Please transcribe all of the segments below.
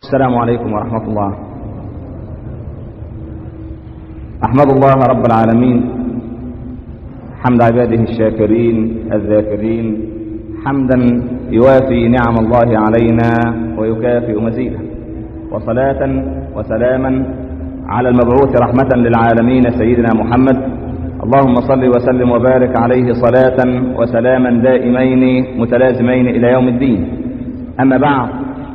السلام عليكم ورحمة الله أحمد الله رب العالمين حمد عباده الشاكرين الذاكرين حمدا يوافي نعم الله علينا ويكافئ مزيده وصلاة وسلاما على المبعوث رحمة للعالمين سيدنا محمد اللهم صل وسلم وبارك عليه صلاة وسلاما دائمين متلازمين إلى يوم الدين أما بعد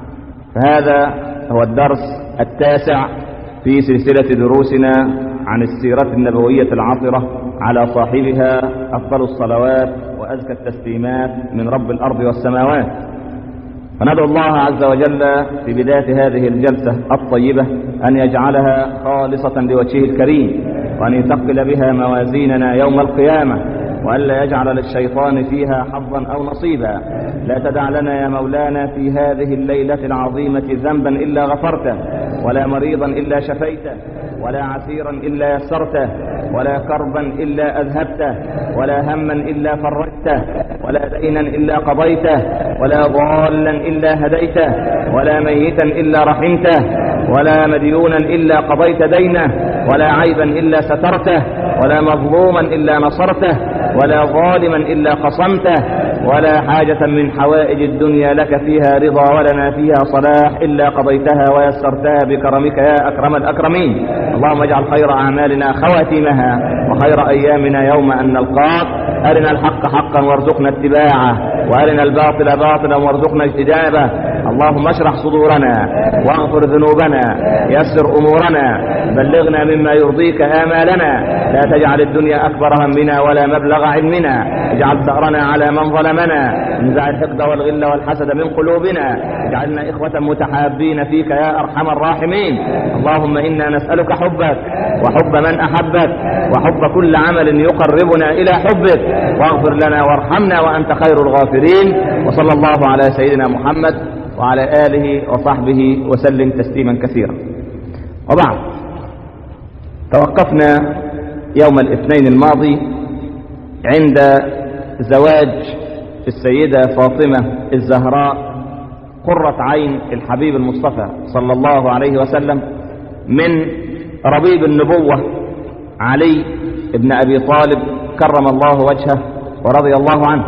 فهذا هو الدرس التاسع في سلسلة دروسنا عن السيرة النبوية العطرة على صاحبها أفضل الصلوات وأزكى التسليمات من رب الأرض والسماوات فندعو الله عز وجل في بداية هذه الجلسة الطيبة أن يجعلها خالصة لوجهه الكريم وأن يثقل بها موازيننا يوم القيامة وألا يجعل للشيطان فيها حظا أو نصيبا لا تدع لنا يا مولانا في هذه الليلة العظيمة ذنبا إلا غفرته ولا مريضا إلا شفيته ولا عسيرا إلا يسرته ولا كربا إلا أذهبته ولا هما إلا فرجته ولا دينا إلا قضيته ولا ضالا إلا هديته ولا ميتا إلا رحمته ولا مديونا إلا قضيت دينه ولا عيبا إلا سترته ولا مظلوما إلا نصرته ولا ظالما إلا قصمته ولا حاجة من حوائج الدنيا لك فيها رضا ولنا فيها صلاح إلا قضيتها ويسرتها بكرمك يا أكرم الأكرمين اللهم اجعل خير أعمالنا خواتيمها وخير أيامنا يوم أن نلقاك أرنا الحق حقا وارزقنا اتباعه وأرنا الباطل باطلا وارزقنا اجتنابه اللهم اشرح صدورنا واغفر ذنوبنا يسر أمورنا بلغنا مما يرضيك آمالنا لا تجعل الدنيا أكبر همنا ولا مبلغ علمنا اجعل ثأرنا على من ظلمنا انزع الحقد والغل والحسد من قلوبنا اجعلنا إخوة متحابين فيك يا أرحم الراحمين اللهم إنا نسألك حبك وحب من أحبك وحب كل عمل يقربنا إلى حبك واغفر لنا وارحمنا وأنت خير الغافرين وصلى الله على سيدنا محمد وعلى آله وصحبه وسلم تسليما كثيرا وبعد توقفنا يوم الاثنين الماضي عند زواج السيدة فاطمة الزهراء قرة عين الحبيب المصطفى صلى الله عليه وسلم من ربيب النبوة علي ابن أبي طالب كرم الله وجهه ورضي الله عنه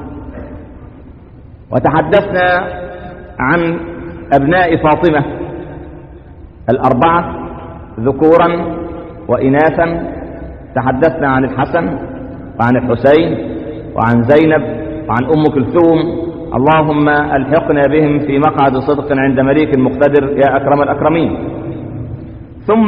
وتحدثنا عن أبناء فاطمة الأربعة ذكورا وإناثا تحدثنا عن الحسن وعن الحسين وعن زينب وعن أم كلثوم اللهم الحقنا بهم في مقعد صدق عند مليك مقتدر يا أكرم الأكرمين ثم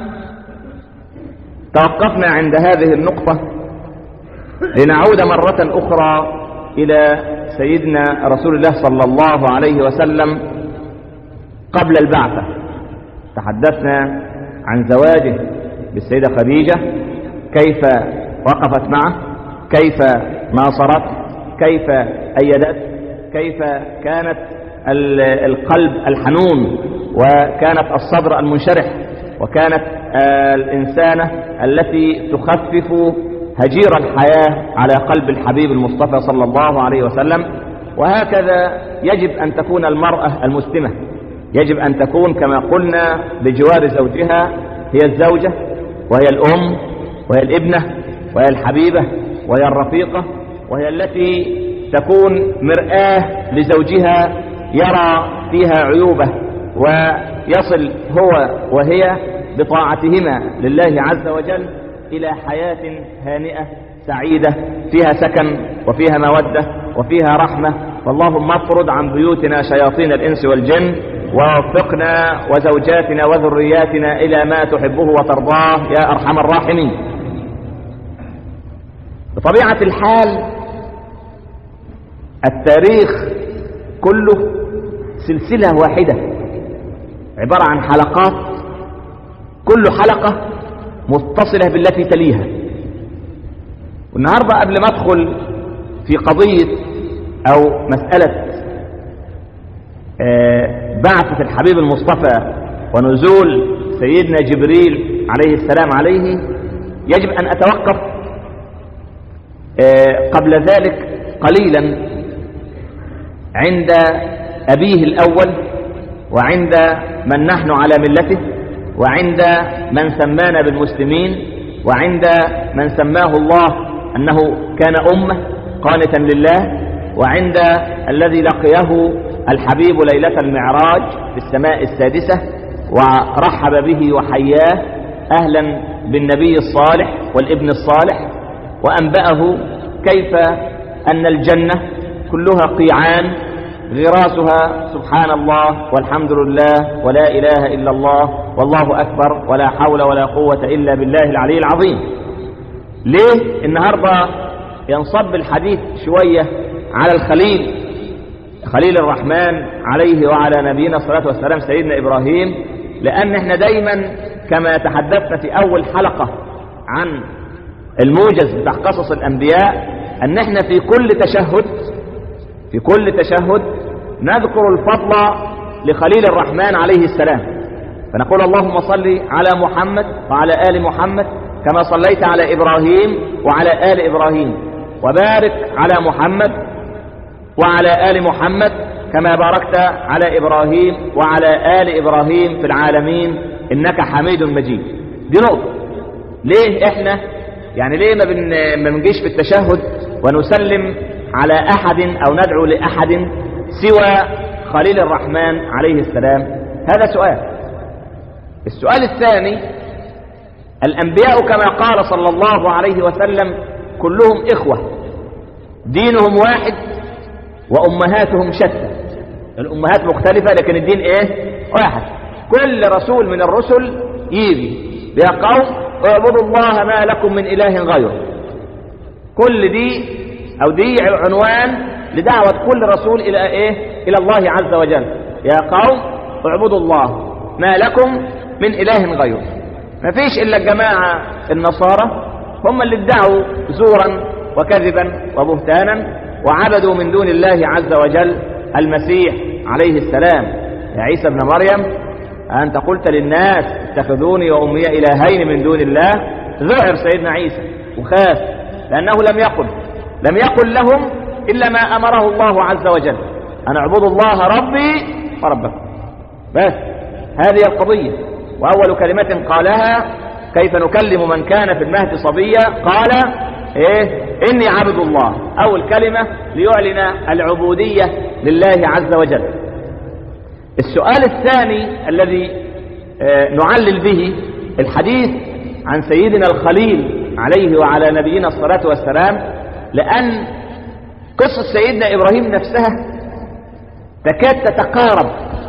توقفنا عند هذه النقطة لنعود مرة أخرى إلى سيدنا رسول الله صلى الله عليه وسلم قبل البعثة تحدثنا عن زواجه بالسيدة خديجة كيف وقفت معه كيف ناصرت كيف أيدت كيف كانت القلب الحنون وكانت الصدر المنشرح وكانت الإنسانة التي تخفف هجير الحياة على قلب الحبيب المصطفى صلى الله عليه وسلم وهكذا يجب أن تكون المرأة المسلمة يجب أن تكون كما قلنا بجوار زوجها هي الزوجة وهي الأم وهي الابنة وهي الحبيبة وهي الرفيقة وهي التي تكون مرآة لزوجها يرى فيها عيوبه ويصل هو وهي بطاعتهما لله عز وجل إلى حياة هانئة سعيدة فيها سكن وفيها مودة وفيها رحمة فاللهم اطرد عن بيوتنا شياطين الإنس والجن ووفقنا وزوجاتنا وذرياتنا إلى ما تحبه وترضاه يا أرحم الراحمين بطبيعة الحال التاريخ كله سلسلة واحدة عبارة عن حلقات كل حلقة متصلة بالتي تليها والنهاردة قبل ما أدخل في قضية أو مسألة بعثة الحبيب المصطفى ونزول سيدنا جبريل عليه السلام عليه يجب أن أتوقف قبل ذلك قليلا عند أبيه الأول وعند من نحن على ملته وعند من سمانا بالمسلمين وعند من سماه الله أنه كان أمة قانتا لله وعند الذي لقيه الحبيب ليلة المعراج في السماء السادسة ورحب به وحياه أهلا بالنبي الصالح والابن الصالح وأنبأه كيف أن الجنة كلها قيعان غراسها سبحان الله والحمد لله ولا إله إلا الله والله أكبر ولا حول ولا قوة إلا بالله العلي العظيم ليه النهاردة ينصب الحديث شوية على الخليل خليل الرحمن عليه وعلى نبينا الصلاة والسلام سيدنا إبراهيم لأن احنا دايما كما تحدثنا في أول حلقة عن الموجز بتاع قصص الأنبياء أن احنا في كل تشهد في كل تشهد نذكر الفضل لخليل الرحمن عليه السلام فنقول اللهم صل على محمد وعلى آل محمد كما صليت على إبراهيم وعلى آل إبراهيم وبارك على محمد وعلى آل محمد كما باركت على إبراهيم وعلى آل إبراهيم في العالمين إنك حميد مجيد دي نقطة ليه إحنا يعني ليه ما, بن ما بنجيش في التشهد ونسلم على أحد أو ندعو لأحد سوى خليل الرحمن عليه السلام هذا سؤال السؤال الثاني الأنبياء كما قال صلى الله عليه وسلم كلهم إخوة دينهم واحد وأمهاتهم شتى الأمهات مختلفة لكن الدين إيه واحد كل رسول من الرسل يجي يا قوم اعبدوا الله ما لكم من إله غيره كل دي أو دي عنوان لدعوة كل رسول إلى إيه إلى الله عز وجل يا قوم اعبدوا الله ما لكم من إله غيره ما فيش إلا الجماعة النصارى هم اللي ادعوا زورا وكذبا وبهتانا وعبدوا من دون الله عز وجل المسيح عليه السلام يا عيسى ابن مريم أنت قلت للناس اتخذوني وأمي إلهين من دون الله ذعر سيدنا عيسى وخاف لأنه لم يقل لم يقل لهم إلا ما أمره الله عز وجل أن اعبدوا الله ربي وربكم بس هذه القضية وأول كلمة قالها كيف نكلم من كان في المهد صبيا قال إيه إني عبد الله أول كلمة ليعلن العبودية لله عز وجل السؤال الثاني الذي نعلل به الحديث عن سيدنا الخليل عليه وعلى نبينا الصلاة والسلام لأن قصة سيدنا إبراهيم نفسها تكاد تتقارب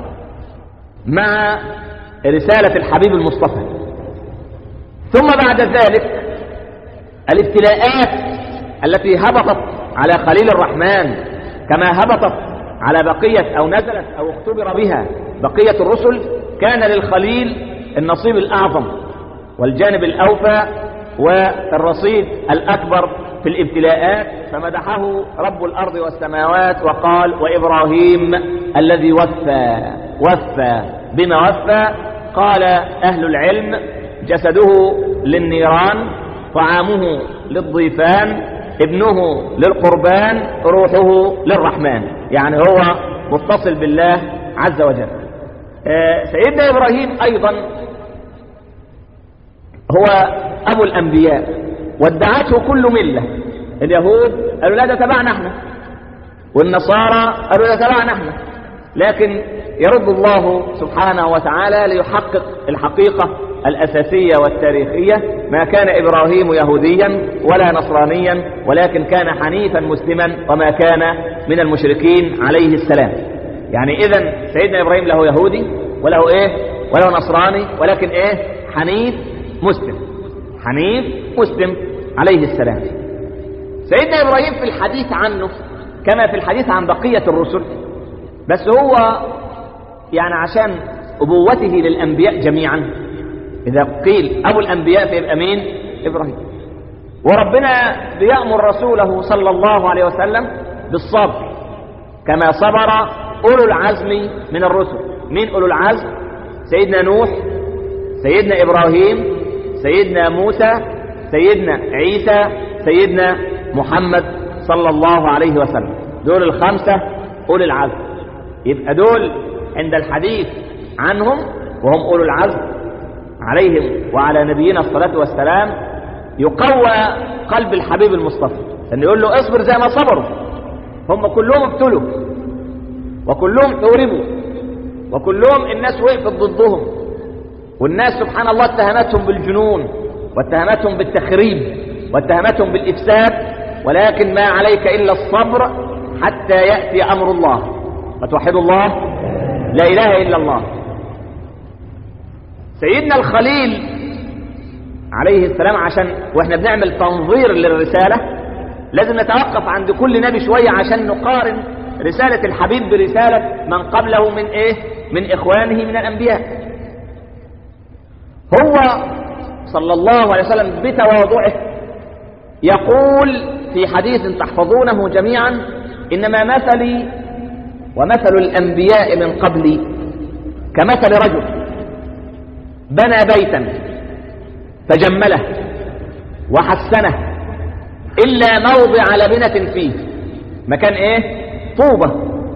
مع رسالة الحبيب المصطفى ثم بعد ذلك الابتلاءات التي هبطت على خليل الرحمن كما هبطت على بقية أو نزلت أو اختبر بها بقية الرسل كان للخليل النصيب الأعظم والجانب الأوفى والرصيد الأكبر في الابتلاءات فمدحه رب الأرض والسماوات وقال وإبراهيم الذي وفى وفى بما وفى قال أهل العلم جسده للنيران طعامه للضيفان ابنه للقربان روحه للرحمن يعني هو متصل بالله عز وجل سيدنا إبراهيم أيضا هو أبو الأنبياء وادعته كل ملة اليهود قالوا لا ده تبعنا احنا والنصارى قالوا ده تبعنا احنا لكن يرد الله سبحانه وتعالى ليحقق الحقيقة الأساسية والتاريخية ما كان إبراهيم يهوديا ولا نصرانيا ولكن كان حنيفا مسلما وما كان من المشركين عليه السلام يعني إذا سيدنا إبراهيم له يهودي وله إيه وله نصراني ولكن إيه حنيف مسلم حنيف مسلم عليه السلام سيدنا إبراهيم في الحديث عنه كما في الحديث عن بقية الرسل بس هو يعني عشان أبوته للأنبياء جميعا إذا قيل أبو الأنبياء فيبقى مين إبراهيم وربنا بيأمر رسوله صلى الله عليه وسلم بالصبر كما صبر أولو العزم من الرسل مين أولو العزم سيدنا نوح سيدنا إبراهيم سيدنا موسى سيدنا عيسى سيدنا محمد صلى الله عليه وسلم دول الخمسة أولي العزم يبقى دول عند الحديث عنهم وهم أولو العزم عليهم وعلى نبينا الصلاة والسلام يقوى قلب الحبيب المصطفى أن يقول له اصبر زي ما صبروا هم كلهم ابتلوا وكلهم حوربوا وكلهم الناس وقفت ضدهم والناس سبحان الله اتهمتهم بالجنون واتهمتهم بالتخريب واتهمتهم بالإفساد ولكن ما عليك إلا الصبر حتى يأتي أمر الله فتوحدوا الله لا إله إلا الله سيدنا الخليل عليه السلام عشان واحنا بنعمل تنظير للرسالة لازم نتوقف عند كل نبي شوية عشان نقارن رسالة الحبيب برسالة من قبله من ايه من اخوانه من الانبياء هو صلى الله عليه وسلم بتواضعه يقول في حديث تحفظونه جميعا انما مثلي ومثل الانبياء من قبلي كمثل رجل بنى بيتا فجمله وحسنه الا موضع لبنه فيه مكان ايه طوبه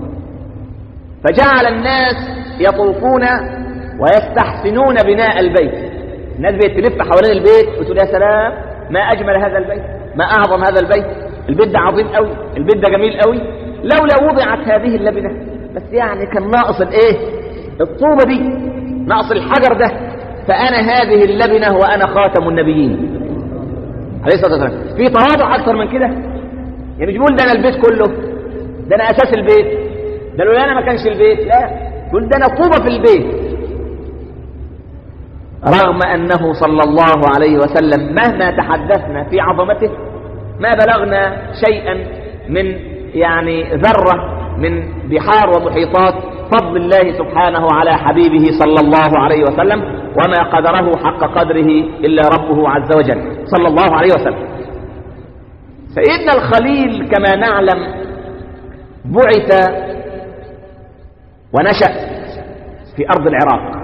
فجعل الناس يطوفون ويستحسنون بناء البيت الناس بقت تلف حوالين البيت وتقول يا سلام ما اجمل هذا البيت ما اعظم هذا البيت البيت ده عظيم قوي البيت ده جميل قوي لولا وضعت هذه اللبنه بس يعني كان ناقص الايه الطوبه دي ناقص الحجر ده فانا هذه اللبنه وانا خاتم النبيين عليه الصلاه والسلام في تواضع اكثر من كده يعني مش بيقول ده انا البيت كله ده انا اساس البيت ده لو انا ما كانش البيت لا يقول ده انا طوبه في البيت رغم أنه صلى الله عليه وسلم مهما تحدثنا في عظمته ما بلغنا شيئا من يعني ذرة من بحار ومحيطات فضل الله سبحانه على حبيبه صلى الله عليه وسلم وما قدره حق قدره إلا ربه عز وجل صلى الله عليه وسلم سيدنا الخليل كما نعلم بعث ونشأ في أرض العراق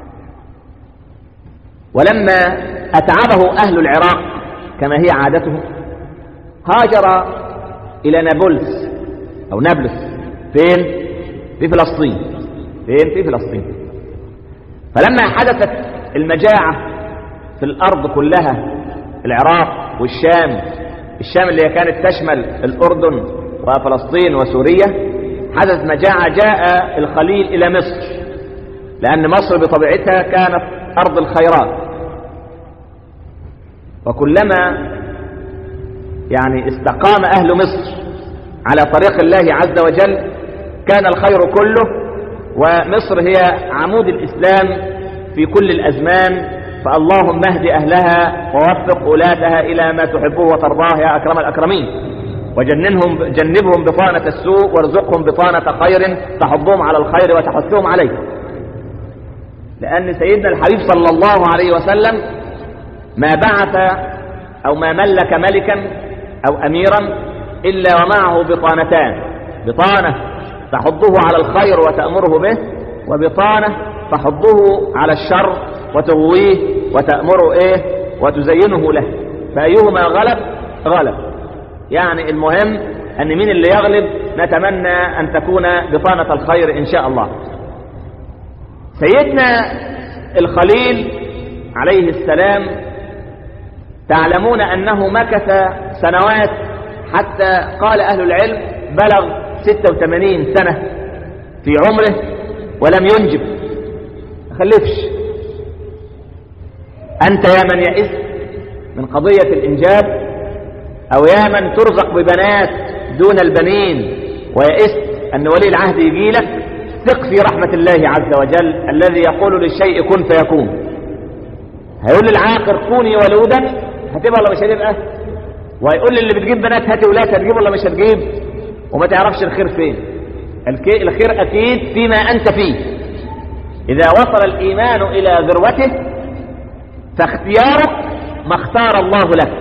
ولما أتعبه أهل العراق كما هي عادته هاجر إلى نابلس أو نابلس فين؟ في فلسطين فين؟ في فلسطين فلما حدثت المجاعة في الأرض كلها العراق والشام الشام اللي كانت تشمل الأردن وفلسطين وسوريا حدثت مجاعة جاء الخليل إلى مصر لأن مصر بطبيعتها كانت أرض الخيرات وكلما يعني استقام أهل مصر على طريق الله عز وجل كان الخير كله ومصر هي عمود الإسلام في كل الأزمان فاللهم اهد أهلها ووفق ولاتها إلى ما تحبه وترضاه يا أكرم الأكرمين وجننهم جنبهم بطانة السوء وارزقهم بطانة خير تحضهم على الخير وتحثهم عليه لأن سيدنا الحبيب صلى الله عليه وسلم ما بعث أو ما ملك ملكا أو أميرا إلا ومعه بطانتان بطانة تحضه على الخير وتأمره به وبطانة تحضه على الشر وتغويه وتأمره إيه وتزينه له فأيهما غلب غلب يعني المهم أن مين اللي يغلب نتمنى أن تكون بطانة الخير إن شاء الله سيدنا الخليل عليه السلام تعلمون أنه مكث سنوات حتى قال أهل العلم بلغ 86 سنة في عمره ولم ينجب خلفش أنت يا من يئس من قضية الإنجاب أو يا من ترزق ببنات دون البنين ويئست أن ولي العهد يجي لك ثق في رحمة الله عز وجل الذي يقول للشيء كن فيكون هيقول للعاقر كوني ولودا هتبقى ولا مش هتبقى وهيقول للي بتجيب بنات هاتي ولاد هتجيب ولا مش هتجيب وما تعرفش الخير فين الخير أكيد فيما أنت فيه إذا وصل الإيمان إلى ذروته فاختيارك ما اختار الله لك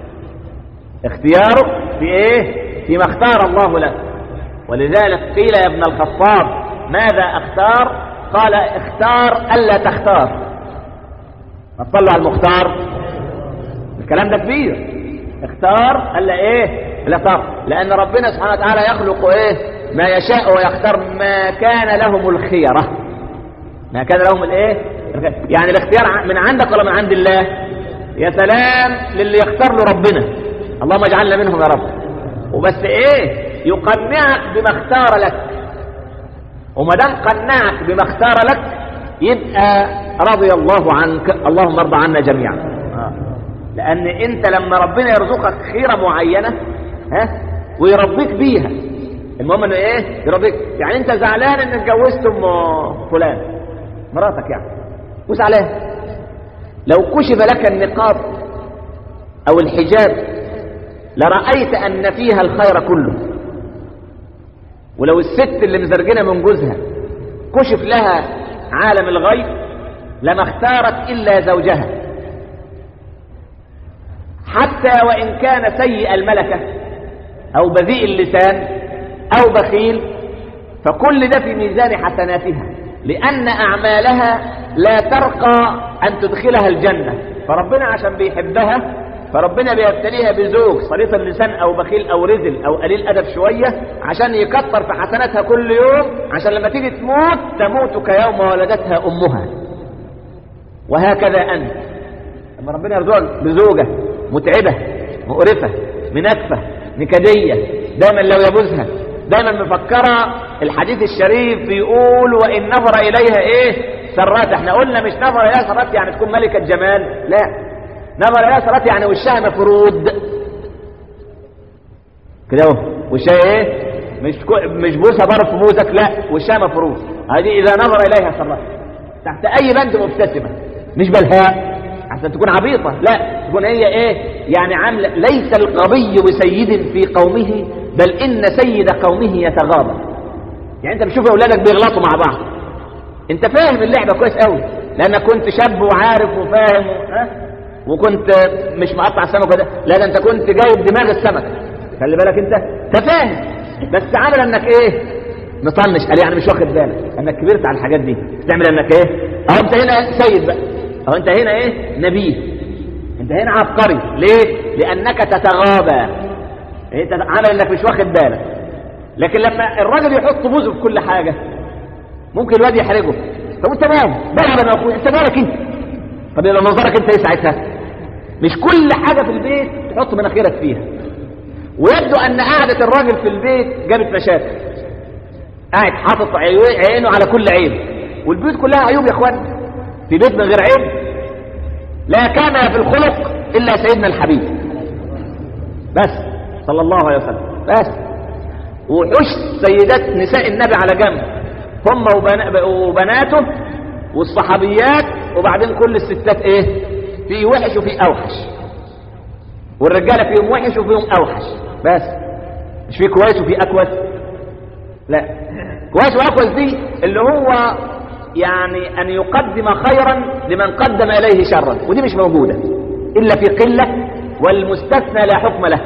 اختيارك في ايه فيما اختار الله لك ولذلك قيل يا ابن الخطاب ماذا اختار قال اختار الا تختار ما تصلوا على المختار الكلام ده كبير اختار الا ايه الا تختار لان ربنا سبحانه وتعالى يخلق ايه ما يشاء ويختار ما كان لهم الخيره ما كان لهم الايه يعني الاختيار من عندك ولا من عند الله يا سلام للي يختار له ربنا اللهم اجعلنا منهم يا رب وبس ايه يقنعك بما اختار لك وما دام قنعك بما اختار لك يبقى رضي الله عنك اللهم ارضى عنا جميعا لان انت لما ربنا يرزقك خيره معينه ها ويرضيك بيها المهم انه ايه يرضيك يعني انت زعلان ان اتجوزت ام فلان مراتك يعني وزعلان لو كشف لك النقاب او الحجاب لرأيت ان فيها الخير كله ولو الست اللي مزرجنه من جوزها كشف لها عالم الغيب لما اختارت الا زوجها حتى وان كان سيء الملكه او بذيء اللسان او بخيل فكل ده في ميزان حسناتها لان اعمالها لا ترقى ان تدخلها الجنه فربنا عشان بيحبها فربنا بيبتليها بزوج صليط اللسان او بخيل او رزل او قليل ادب شويه عشان يكتر في حسناتها كل يوم عشان لما تيجي تموت تموت كيوم ولدتها امها وهكذا انت لما ربنا يرزقك بزوجه متعبه مقرفه منكفه نكديه دايما لو يبوزها دايما مفكره الحديث الشريف بيقول وان نظر اليها ايه سرات احنا قلنا مش نظر اليها سرات يعني تكون ملكه جمال لا نظر اليها سرات يعني وشها مفرود كده اهو وشها ايه مش كو... مش بوسه بره في بوسك لا وشها مفروض هذه اذا نظر اليها سرت تحت اي بند مبتسمه مش بلهاء عشان تكون عبيطه لا تكون هي ايه يعني عامله ليس القوي بسيد في قومه بل ان سيد قومه يتغاضى يعني انت بتشوف اولادك بيغلطوا مع بعض انت فاهم اللعبه كويس قوي لانك كنت شاب وعارف وفاهم ها وكنت مش مقطع السمك وده لا ده انت كنت جايب دماغ السمك خلي بالك انت انت فاهم بس عامل انك ايه مطنش قال يعني مش واخد بالك انك كبرت على الحاجات دي تعمل انك ايه اه انت هنا سيد بقى اه انت هنا ايه نبيه انت هنا عبقري ليه لانك تتغاضى انت عامل انك مش واخد بالك لكن لما الراجل يحط بوزه في كل حاجه ممكن الواد يحرجه طب انت مالك بقى يا اخويا انت مالك انت طب لو نظرك انت ايه ساعتها مش كل حاجه في البيت تحط مناخيرك فيها ويبدو ان قعده الراجل في البيت جابت مشاكل قاعد حاطط عينه على كل عيب والبيوت كلها عيوب يا اخوان في بيت من غير عيب لا كان في الخلق الا سيدنا الحبيب بس صلى الله عليه وسلم بس وحش سيدات نساء النبي على جنب هم وبنا وبناته والصحابيات وبعدين كل الستات ايه في وحش وفي اوحش والرجاله فيهم وحش وفيهم اوحش بس مش في كويس وفي اكوس لا كويس واكوس دي اللي هو يعني ان يقدم خيرا لمن قدم اليه شرا ودي مش موجوده الا في قله والمستثنى لا حكم له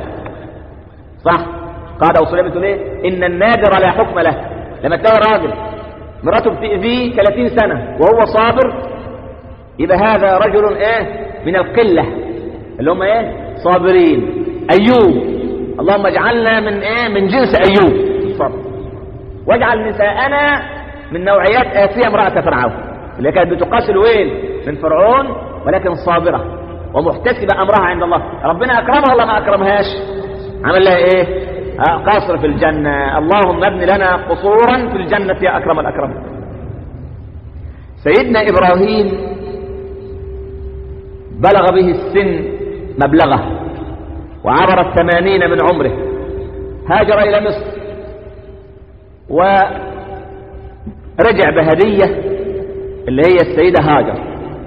صح قال او سليم بتقول ايه ان النادر لا حكم له لما تلاقي راجل مراته بتأذيه 30 سنه وهو صابر يبقى هذا رجل ايه من القله اللي هم ايه صابرين ايوب اللهم اجعلنا من ايه من جنس ايوب صبر واجعل نساءنا من نوعيات آسيا امرأة فرعون اللي كانت بتقاس الويل من فرعون ولكن صابرة ومحتسبة أمرها عند الله ربنا أكرمها ولا ما أكرمهاش عمل لها إيه آه قصر في الجنة اللهم ابن لنا قصورا في الجنة يا أكرم الأكرم سيدنا إبراهيم بلغ به السن مبلغه وعبر الثمانين من عمره هاجر إلى مصر ورجع بهدية اللي هي السيدة هاجر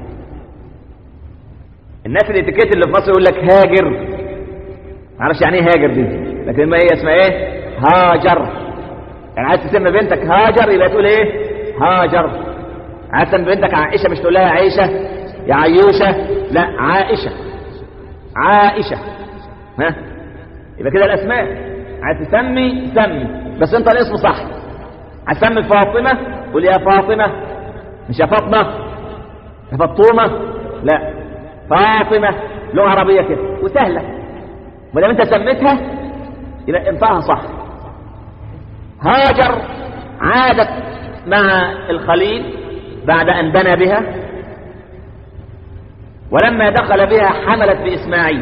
الناس الاتيكيت اللي في مصر يقول لك هاجر معرفش يعني ايه هاجر دي لكن ما هي اسمها ايه هاجر يعني عايز تسمي بنتك هاجر يبقى تقول ايه هاجر عايز تسمي بنتك عائشة مش تقول لها عائشة يا عيوشة لا عائشة عائشة ها يبقى كده الاسماء عايز تسمي سمي بس انت الاسم صح عايز تسمي فاطمة قول يا فاطمة مش يا فاطمة يا فطومة لا فاطمة لغة عربية كده وسهلة ما دام انت سميتها يبقى انطقها صح هاجر عادت مع الخليل بعد أن بنى بها ولما دخل بها حملت بإسماعيل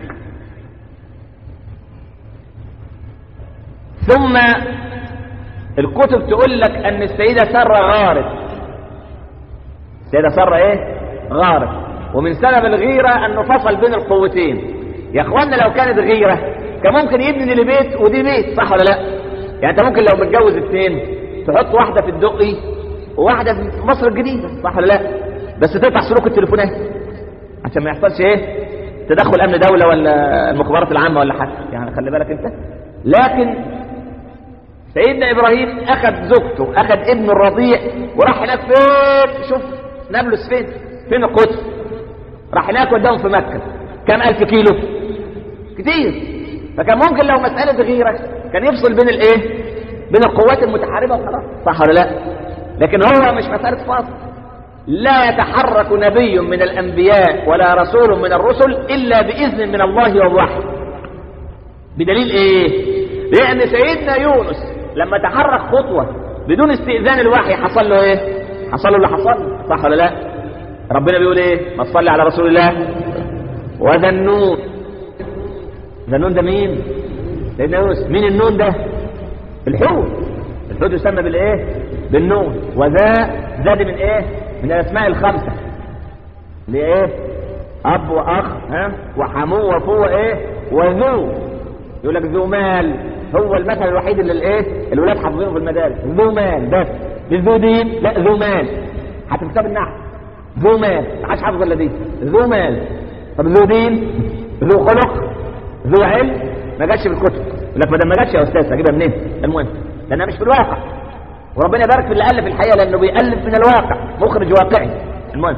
ثم الكتب تقول لك أن السيدة سارة غارت السيدة سارة إيه؟ غارت ومن سبب الغيرة أنه فصل بين القوتين يا اخوانا لو كانت غيرة كان ممكن يبني لبيت ودي بيت صح ولا لا يعني انت ممكن لو متجوز اثنين تحط واحدة في الدقي وواحدة في مصر الجديدة صح ولا لا بس تقطع سلوك التليفونات عشان ما يحصلش ايه تدخل امن دولة ولا المخابرات العامة ولا حاجة يعني خلي بالك انت لكن سيدنا ابراهيم اخذ زوجته اخذ ابنه الرضيع وراح هناك فين شوف نابلس فين فين القدس راح هناك وداهم في مكة كم الف كيلو كتير فكان ممكن لو مسألة غيرة كان يفصل بين الايه بين القوات المتحاربة وخلاص صح ولا لا لكن هو مش مسألة فاصل لا يتحرك نبي من الأنبياء ولا رسول من الرسل إلا بإذن من الله ووحي بدليل إيه لأن سيدنا يونس لما تحرك خطوة بدون استئذان الوحي حصل له إيه حصل له اللي حصل صح ولا لا ربنا بيقول إيه ما تصلي على رسول الله وذا النون ذا النون ده مين سيدنا يونس مين النون ده الحوت الحوت يسمى بالايه بالنون وذا زاد من ايه من الاسماء الخمسه لايه اب واخ ها وحمو وفو ايه وذو يقول لك ذو مال هو المثل الوحيد اللي الايه الولاد حافظينه في المدارس ذو مال بس مش ذو دين لا ذو مال حتى في كتاب النحو ذو مال ما حدش حافظ الا دي ذو مال طب ذو دين ذو خلق ذو علم ما جاتش في الكتب يقول لك ما دام ما جاتش يا استاذ هجيبها منين المهم لانها مش في الواقع وربنا يبارك في اللي الف الحقيقه لانه بيالف من الواقع مخرج واقعي المهم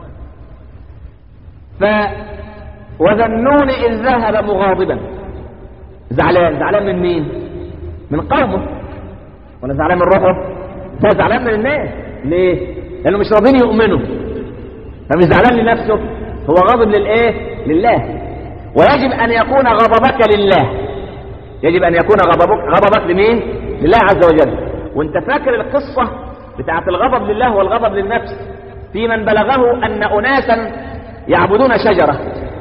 ف وذنون اذ ذهب مغاضبا زعلان زعلان من مين من قومه ولا زعلان من روحه ده زعلان من الناس ليه لانه مش راضين يؤمنوا فمش زعلان لنفسه هو غاضب للايه لله ويجب ان يكون غضبك لله يجب ان يكون غضبك غضبك لمين لله عز وجل وانت فاكر القصة بتاعت الغضب لله والغضب للنفس في من بلغه ان اناسا يعبدون شجرة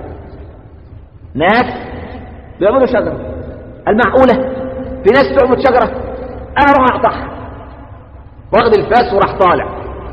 ناس بيعبدوا شجرة المعقولة في ناس تعبد شجرة انا اروح اقطعها واخد الفاس وراح طالع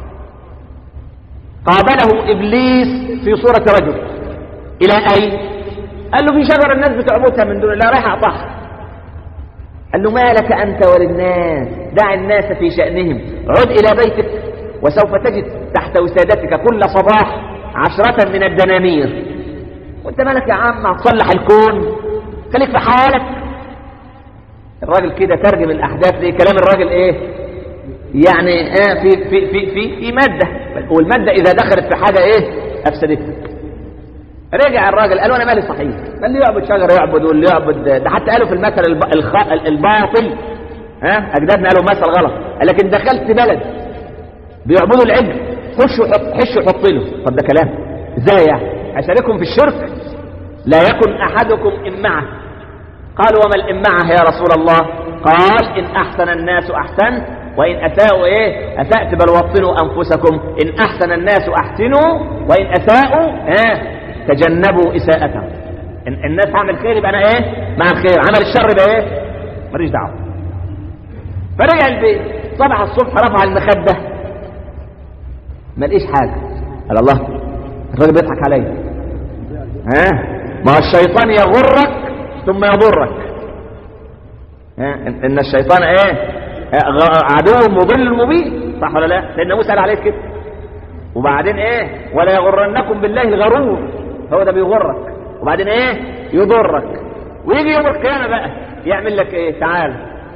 قابله ابليس في صورة رجل الى اين قال له في شجرة الناس بتعبدها من دون الله رايح اقطعها قال له ما لك أنت وللناس دع الناس في شأنهم عد إلى بيتك وسوف تجد تحت وسادتك كل صباح عشرة من الدنانير وانت مالك يا عم هتصلح الكون خليك في حالك الراجل كده ترجم الأحداث دي كلام الراجل ايه يعني آه في, في, في, في, في مادة والمادة إذا دخلت في حاجة ايه أفسدتها رجع الراجل قال انا مالي صحيح قال لي يعبد شجره يعبد واللي يعبد ده حتى قالوا في المثل الب... الخ... الباطل ها اجدادنا قالوا مثل غلط قال لك ان دخلت بلد بيعبدوا العجل خشوا حط حشوا حط له طب ده كلام ازاي يعني اشاركهم في الشرك لا يكن احدكم امعه قالوا وما الامعه يا رسول الله قال ان احسن الناس احسنت وإن أساءوا إيه أسأت بل وطنوا أنفسكم إن أحسن الناس أحسنوا وإن أساءوا ها تجنبوا إساءته الناس عمل خير يبقى أنا إيه مع الخير عمل الشر يبقى إيه ماليش دعوة فرجع البيت صبح الصبح رفع المخدة ما لقيش حاجة قال الله الراجل بيضحك عليا ها ما هو الشيطان يغرك ثم يضرك ها ان الشيطان ايه عدو مضل مبين صح ولا لا سيدنا موسى قال عليه كده وبعدين ايه ولا يغرنكم بالله الغرور هو ده بيغرك وبعدين ايه يضرك ويجي يوم القيامه بقى يعمل لك ايه تعال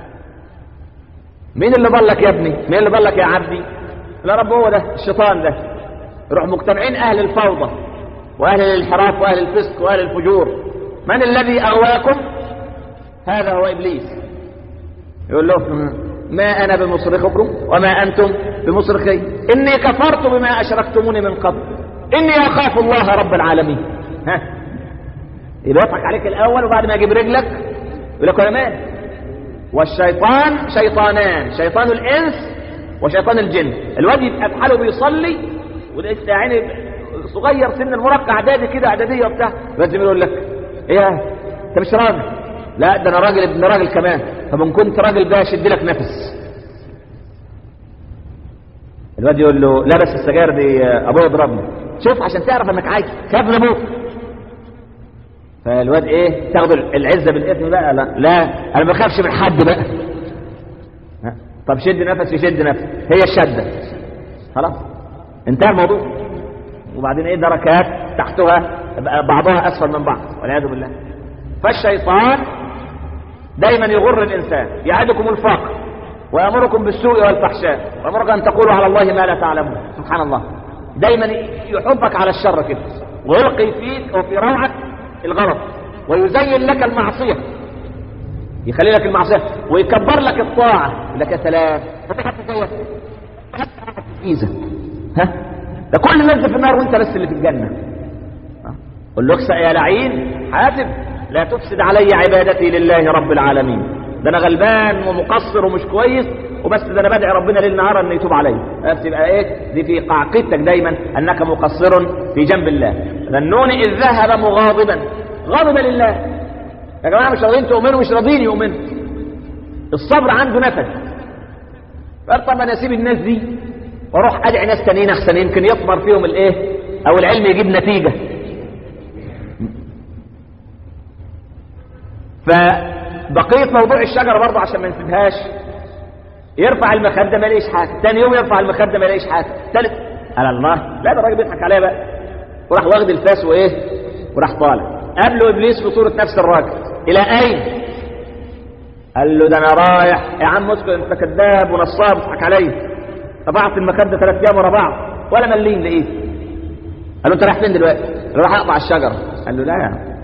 مين اللي ضلك يا ابني مين اللي ضلك يا عبدي لا رب هو ده الشيطان ده يروح مجتمعين اهل الفوضى واهل الانحراف واهل الفسق واهل الفجور من الذي اغواكم هذا هو ابليس يقول له ما انا بمصرخكم وما انتم بمصرخي اني كفرت بما اشركتموني من قبل اني اخاف الله رب العالمين ها يبقى يضحك عليك الاول وبعد ما يجيب رجلك يقول لك انا مال والشيطان شيطانان شيطان الانس وشيطان الجن الواد يبقى في حاله بيصلي ولسه يعني صغير سن المراهقه اعدادي كده اعداديه وبتاع لازم يقول لك ايه انت مش راجل لا ده انا راجل ابن راجل كمان طب ان كنت راجل بقى شد لك نفس الواد يقول له لا بس السجاير دي ابويا يضربني شوف عشان تعرف انك عايز خاف من ابوك فالواد ايه تاخد العزه بالاثم بقى لا لا انا ما بخافش من حد بقى ها؟ طب شد نفس يشد نفس هي الشده خلاص انتهى الموضوع وبعدين ايه دركات تحتها بعضها اسفل من بعض والعياذ بالله فالشيطان دايما يغر الانسان يعدكم الفقر ويامركم بالسوء والفحشاء ويامركم ان تقولوا على الله ما لا تعلمون سبحان الله دايما يحبك على الشر كده ويلقي فيك وفي روعك الغلط ويزين لك المعصيه يخلي لك المعصيه ويكبر لك الطاعه لك سلام فتحت زيك ايزه ها ده كل الناس في النار وانت بس اللي في الجنه قل له اخسأ يا لعين حاسب لا تفسد علي عبادتي لله رب العالمين ده انا غلبان ومقصر ومش كويس وبس ده انا بدعي ربنا ليل نهار ان يتوب علي بس يبقى ايه دي في قعقيدتك دايما انك مقصر في جنب الله ذنون اذ ذهب مغاضبا غاضبا لله يا جماعه مش راضيين تؤمنوا مش راضيين يؤمنوا الصبر عنده نفذ قال طب انا اسيب الناس دي واروح ادعي ناس تانيين احسن يمكن يطمر فيهم الايه او العلم يجيب نتيجه فبقية موضوع الشجرة برضه عشان ما نسيبهاش يرفع المخدة ما يلاقيش حاجة ثاني يوم يرفع المخدة ما يلاقيش حاجة ثالث على الله لا ده الراجل بيضحك عليا بقى وراح واخد الفاس وايه وراح طالع قابله ابليس في صورة نفس الراجل الى اين قال له ده انا رايح يا عم اسكت انت كذاب ونصاب اضحك عليا رفعت المخدة ثلاث ايام ورا بعض ولا مليم لقيت قال له انت رايح فين دلوقتي؟ قال له راح اقطع الشجرة قال له لا يا عم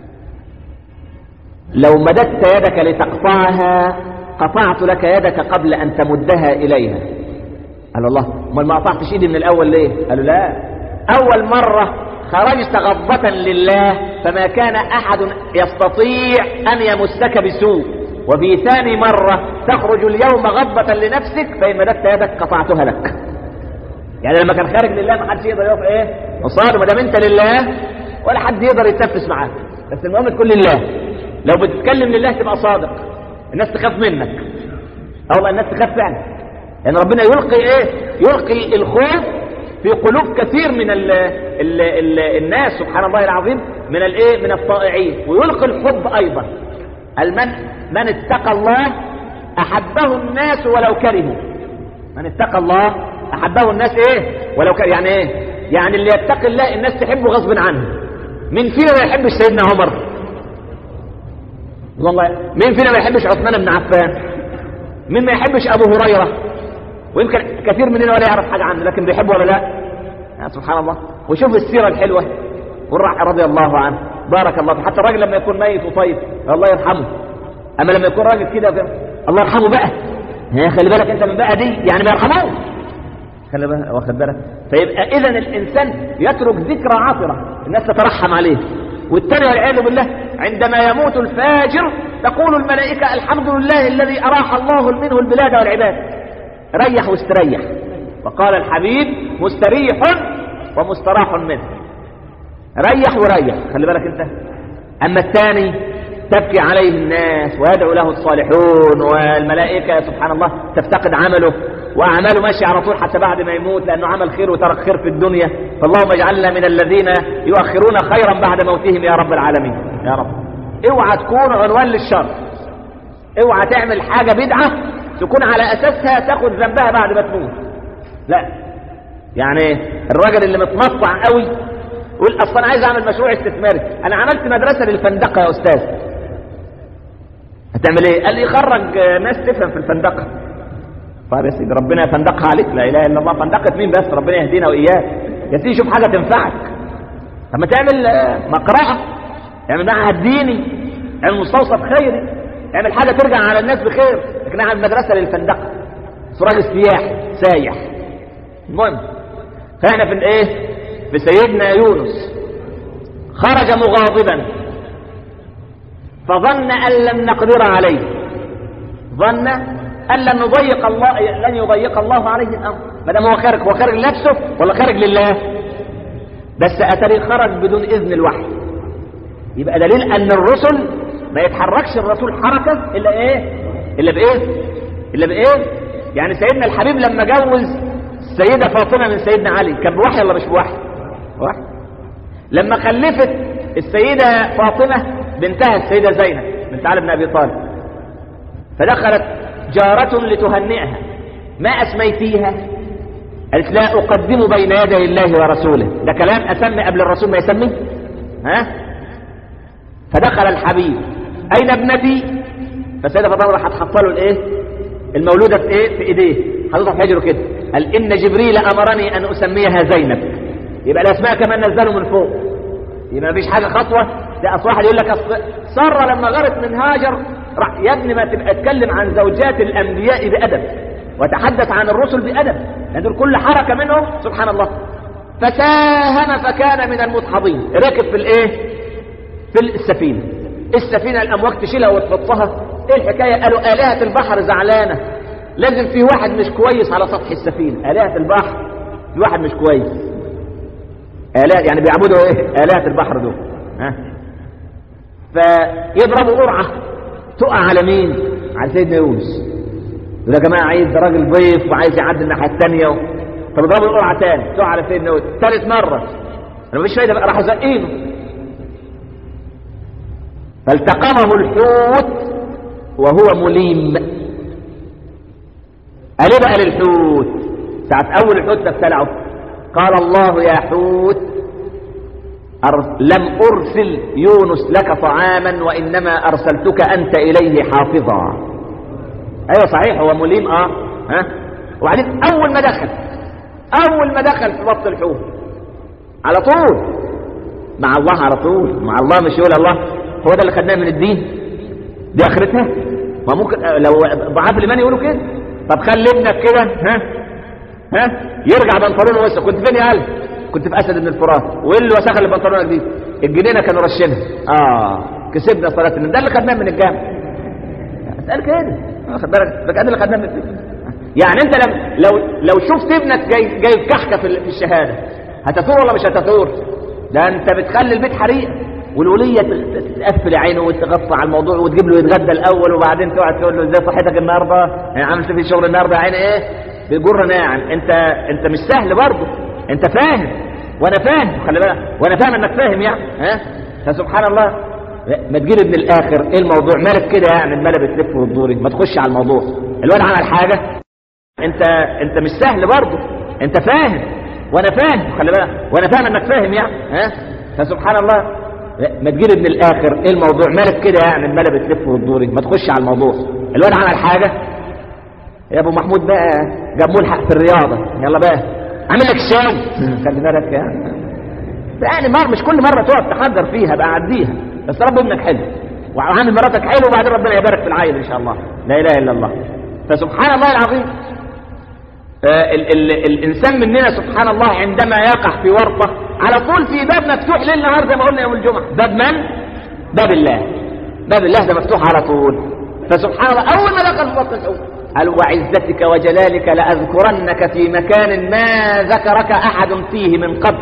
لو مددت يدك لتقطعها قطعت لك يدك قبل أن تمدها إليها قال الله امال ما قطعتش ايدي من الأول ليه قالوا لا أول مرة خرجت غضبة لله فما كان أحد يستطيع أن يمسك بسوء وفي ثاني مرة تخرج اليوم غضبة لنفسك فإن مددت يدك قطعتها لك يعني لما كان خارج لله ما حدش يقدر يقف ايه قصاده ما دام انت لله ولا حد يقدر يتنفس معاك بس المهم تكون لله لو بتتكلم لله تبقى صادق الناس تخاف منك اه والله الناس تخاف فعلا يعني ربنا يلقي ايه يلقي الخوف في قلوب كثير من ال ال ال الناس سبحان الله العظيم من الايه من الطائعين ويلقي الحب ايضا المن من اتقى الله احبه الناس ولو كرهوا من اتقى الله احبه الناس ايه ولو كره يعني ايه يعني اللي يتقي الله الناس تحبه غصب عنه مين فينا ما يحبش سيدنا عمر والله مين فينا ما يحبش عثمان بن عفان مين ما يحبش ابو هريره ويمكن كثير مننا ولا يعرف حاجه عنه لكن بيحبه ولا لا يا سبحان الله وشوف السيره الحلوه والرح رضي الله عنه بارك الله فيه حتى الراجل لما يكون ميت وطيب الله يرحمه اما لما يكون راجل كده الله يرحمه بقى هي خلي بالك انت من بقى دي يعني ما يرحموش خلي بالك واخد بالك فيبقى اذا الانسان يترك ذكرى عطره الناس تترحم عليه والثاني والعياذ بالله عندما يموت الفاجر تقول الملائكة الحمد لله الذي أراح الله منه البلاد والعباد ريح واستريح وقال الحبيب مستريح ومستراح منه ريح وريح خلي بالك انت أما الثاني تبكي عليه الناس ويدعو له الصالحون والملائكة سبحان الله تفتقد عمله وأعماله ماشي على طول حتى بعد ما يموت لأنه عمل خير وترك خير في الدنيا فاللهم اجعلنا من الذين يؤخرون خيرا بعد موتهم يا رب العالمين يا رب اوعى تكون عنوان للشر اوعى تعمل حاجة بدعة تكون على أساسها تاخد ذنبها بعد ما تموت لا يعني الراجل اللي متمطع قوي يقول اصلا عايز اعمل مشروع استثماري انا عملت مدرسه للفندقه يا استاذ هتعمل ايه قال لي خرج ناس تفهم في الفندقه طيب يا سيدي ربنا يفندقها عليك لا اله الا الله فندقه مين بس ربنا يهدينا واياك يا سيدي شوف حاجه تنفعك طب ما تعمل مقرعه اعمل معهد ديني اعمل مستوصف خيري اعمل حاجه ترجع على الناس بخير لكن اعمل مدرسه للفندقه راجل سياح سايح المهم فاحنا في الايه في سيدنا يونس خرج مغاضبا فظن ان لم نقدر عليه ظن أن لن نضيق الله لن يضيق الله عليه الأمر ما دام هو خارج هو خارج لنفسه ولا خارج لله بس أتري خرج بدون إذن الوحي يبقى دليل أن الرسل ما يتحركش الرسول حركة إلا إيه إلا بإيه إلا بإيه يعني سيدنا الحبيب لما جوز السيدة فاطمة من سيدنا علي كان بوحي ولا مش بوحي بوحي لما خلفت السيدة فاطمة بنتها السيدة زينب بنت علي بن أبي طالب فدخلت جارة لتهنئها ما أسميتيها قالت لا أقدم بين يدي الله ورسوله ده كلام أسمي قبل الرسول ما يسمي ها فدخل الحبيب أين ابنتي فالسيدة فاطمة راح تحط له الايه المولودة في ايه في ايديه حضرتها في حجره كده قال إن جبريل أمرني أن أسميها زينب يبقى الأسماء كمان نزلوا من فوق يبقى مفيش حاجة خطوة ده أصل واحد يقول لك أصل سارة لما غارت من هاجر راح يا ابني ما تبقى تتكلم عن زوجات الأنبياء بأدب وتحدث عن الرسل بأدب لأن دول كل حركة منهم سبحان الله فساهم فكان من المدحضين ركب في الايه في السفينة السفينة الأمواج تشيلها وتحطها ايه الحكاية قالوا آلهة البحر زعلانة لازم في واحد مش كويس على سطح السفينة آلهة البحر في واحد مش كويس آلهة يعني بيعبدوا ايه آلهة البحر دول ها فيضربوا قرعة تقع على مين على سيدنا يونس يقول يا جماعة عايز ده راجل ضيف وعايز يعدي الناحية الثانية و... طب اضربوا القرعة تاني تقع على سيدنا يونس ثالث مرة انا مفيش فايدة بقى راح زقينه فالتقمه الحوت وهو مليم قال ايه بقى للحوت ساعة اول الحوت تبتلعه قال الله يا حوت أر... لم ارسل يونس لك طعاما وانما ارسلتك انت اليه حافظا ايوه صحيح هو مليم اه ها وبعدين اول ما دخل اول ما دخل في بطن الحوت على طول مع الله على طول مع الله مش يقول الله هو ده اللي خدناه من الدين دي اخرتها ما ممكن لو ضعاف الايمان يقولوا كده طب خلي ابنك كده ها ها يرجع بنطلونه وسخ كنت فين يا قلب كنت في اسد بن الفرات وايه اللي وسخ اللي بنطلونك دي الجنينه كانوا رشينها اه كسبنا صلاه النوم ده اللي خدناه من الجامع اسال كده واخد بالك ده كان اللي خدناه من يعني انت لم لو لو شفت ابنك جاي جاي كحكه في في الشهاده هتثور ولا مش هتثور ده انت بتخلي البيت حريق والوليه تقفل عينه وتغطى على الموضوع وتجيب له يتغدى الاول وبعدين تقعد تقول له ازاي صحتك النهارده يعني عملت في شغل النهارده عين ايه بيجر ناعم انت انت مش سهل برضه انت فاهم وانا فاهم خلي بالك وانا فاهم انك فاهم يعني ها فسبحان الله ما تجيب من الاخر ايه الموضوع مالك كده يعني الماله بتلف وتدوري ما تخش على الموضوع الواد عمل حاجه انت انت مش سهل برضه انت فاهم وانا فاهم خلي بالك وانا فاهم انك فاهم يعني ها فسبحان الله ما تجيب من الاخر ايه الموضوع مالك كده يعني الماله بتلف وتدوري ما تخش على الموضوع الواد عمل حاجه يا ابو محمود بقى جاب ملحق في الرياضه يلا بقى عامل لك شاي خلي بالك يا يعني مر مش كل مره تقعد تحضر فيها بقى عديها بس رب ابنك حلو وعامل مراتك حلو وبعدين ربنا يبارك في العيل ان شاء الله لا اله الا الله فسبحان الله العظيم آه ال ال الانسان مننا سبحان الله عندما يقع في ورطه على طول في باب مفتوح ليل نهار زي ما قلنا يوم الجمعه باب من باب الله باب الله ده مفتوح على طول فسبحان الله اول ما دخل في بطن الحوت قال وعزتك وجلالك لأذكرنك في مكان ما ذكرك أحد فيه من قبل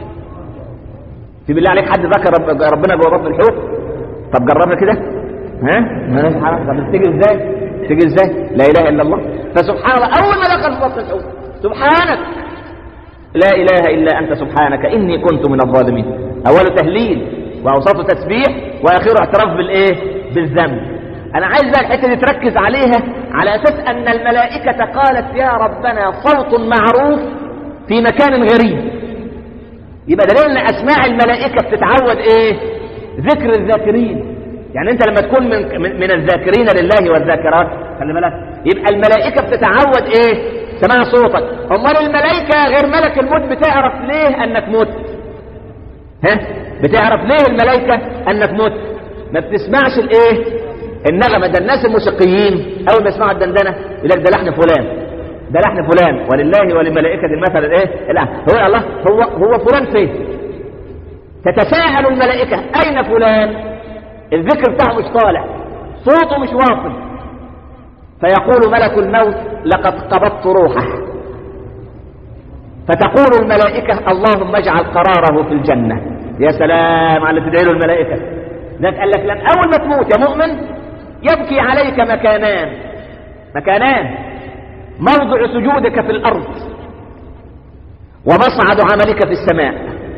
في بالله عليك حد ذكر رب ربنا جوه بطن الحوت طب جربنا كده ها ما طب تيجي ازاي تيجي ازاي لا اله الا الله فسبحان الله اول ما دخل في بطن الحوت سبحانك لا اله الا انت سبحانك اني كنت من الظالمين اوله تهليل واوسطه تسبيح واخره اعتراف بالايه بالذنب انا عايز بقى الحته دي تركز عليها على اساس ان الملائكه قالت يا ربنا صوت معروف في مكان غريب يبقى دليل ان اسماع الملائكه بتتعود ايه ذكر الذاكرين يعني انت لما تكون من من الذاكرين لله والذاكرات خلي بالك يبقى الملائكه بتتعود ايه سماع صوتك امال الملائكه غير ملك الموت بتعرف ليه انك مت ها بتعرف ليه الملائكه انك مت ما بتسمعش الايه النغمة ده الناس الموسيقيين أول ما يسمعوا الدندنة يقول لك ده لحن فلان ده لحن فلان ولله ولملائكة المثل الايه لا هو الله هو هو فلان فين تتساءل الملائكة أين فلان الذكر بتاعه مش طالع صوته مش واصل فيقول ملك الموت لقد قبضت روحه فتقول الملائكة اللهم اجعل قراره في الجنة يا سلام على تدعي له الملائكة ده قال لك لم أول ما تموت يا مؤمن يبكي عليك مكانان مكانان موضع سجودك في الأرض ومصعد عملك في السماء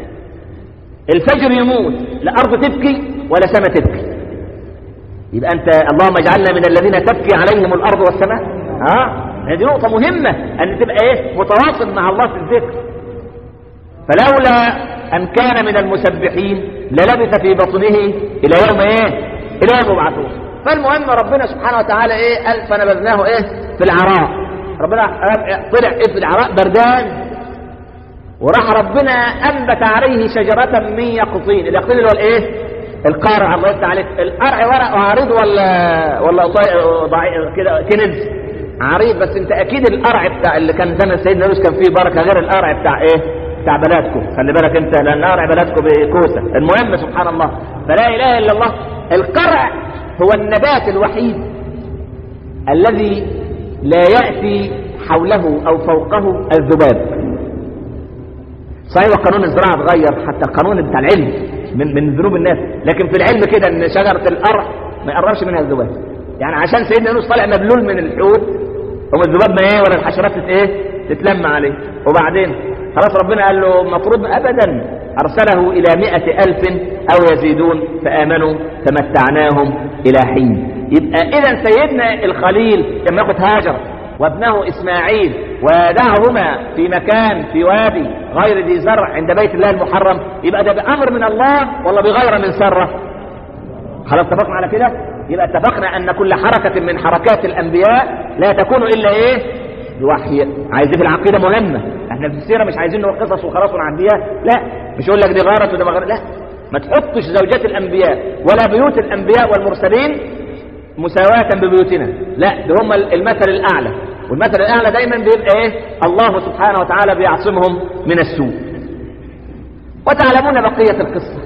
الفجر يموت لا أرض تبكي ولا سماء تبكي يبقى أنت اللهم اجعلنا من الذين تبكي عليهم الأرض والسماء ها هذه نقطة مهمة أن تبقى إيه متواصل مع الله في الذكر فلولا أن كان من المسبحين للبث في بطنه إلى يوم إيه إلى يوم يبعثون فالمهم ربنا سبحانه وتعالى إيه قال فنبذناه إيه في العراء ربنا طلع إيه في العراء بردان وراح ربنا أنبت عليه شجرة من يقطين اليقطين اللي هو الإيه القارع الله يفتح عليك القرع ورق عريض ولا ولا ضعيف كده كنز عريض بس انت اكيد القرع بتاع اللي كان زمن سيدنا يونس كان فيه بركه غير القرع بتاع ايه بتاع بلدكم خلي بالك انت لان قرع بلدكم بكوسه المهم سبحان الله فلا اله الا الله القرع هو النبات الوحيد الذي لا ياتي حوله او فوقه الذباب صحيح وقانون الزراعه اتغير حتى القانون بتاع العلم من من ذنوب الناس لكن في العلم كده ان شجره القرع ما يقربش منها الذباب يعني عشان سيدنا يونس طالع مبلول من الحوت هو الذباب ما ايه ولا الحشرات تت ايه تتلم عليه وبعدين خلاص ربنا قال له مفروض ابدا ارسله الى مئة الف او يزيدون فامنوا فمتعناهم الى حين يبقى اذا سيدنا الخليل لما ياخد هاجر وابنه اسماعيل ودعهما في مكان في وادي غير ذي زرع عند بيت الله المحرم يبقى ده بامر من الله ولا بغير من سره خلاص اتفقنا على كده يبقى اتفقنا ان كل حركة من حركات الانبياء لا تكون الا ايه بوحي عايزين في العقيدة مهمة احنا في السيرة مش عايزين نقول قصص وخلاص ونعديها لا مش يقول لك دي غارت وده غارت لا ما تحطش زوجات الانبياء ولا بيوت الانبياء والمرسلين مساواة ببيوتنا لا ده هم المثل الاعلى والمثل الاعلى دايما بيبقى ايه الله سبحانه وتعالى بيعصمهم من السوء وتعلمون بقية القصة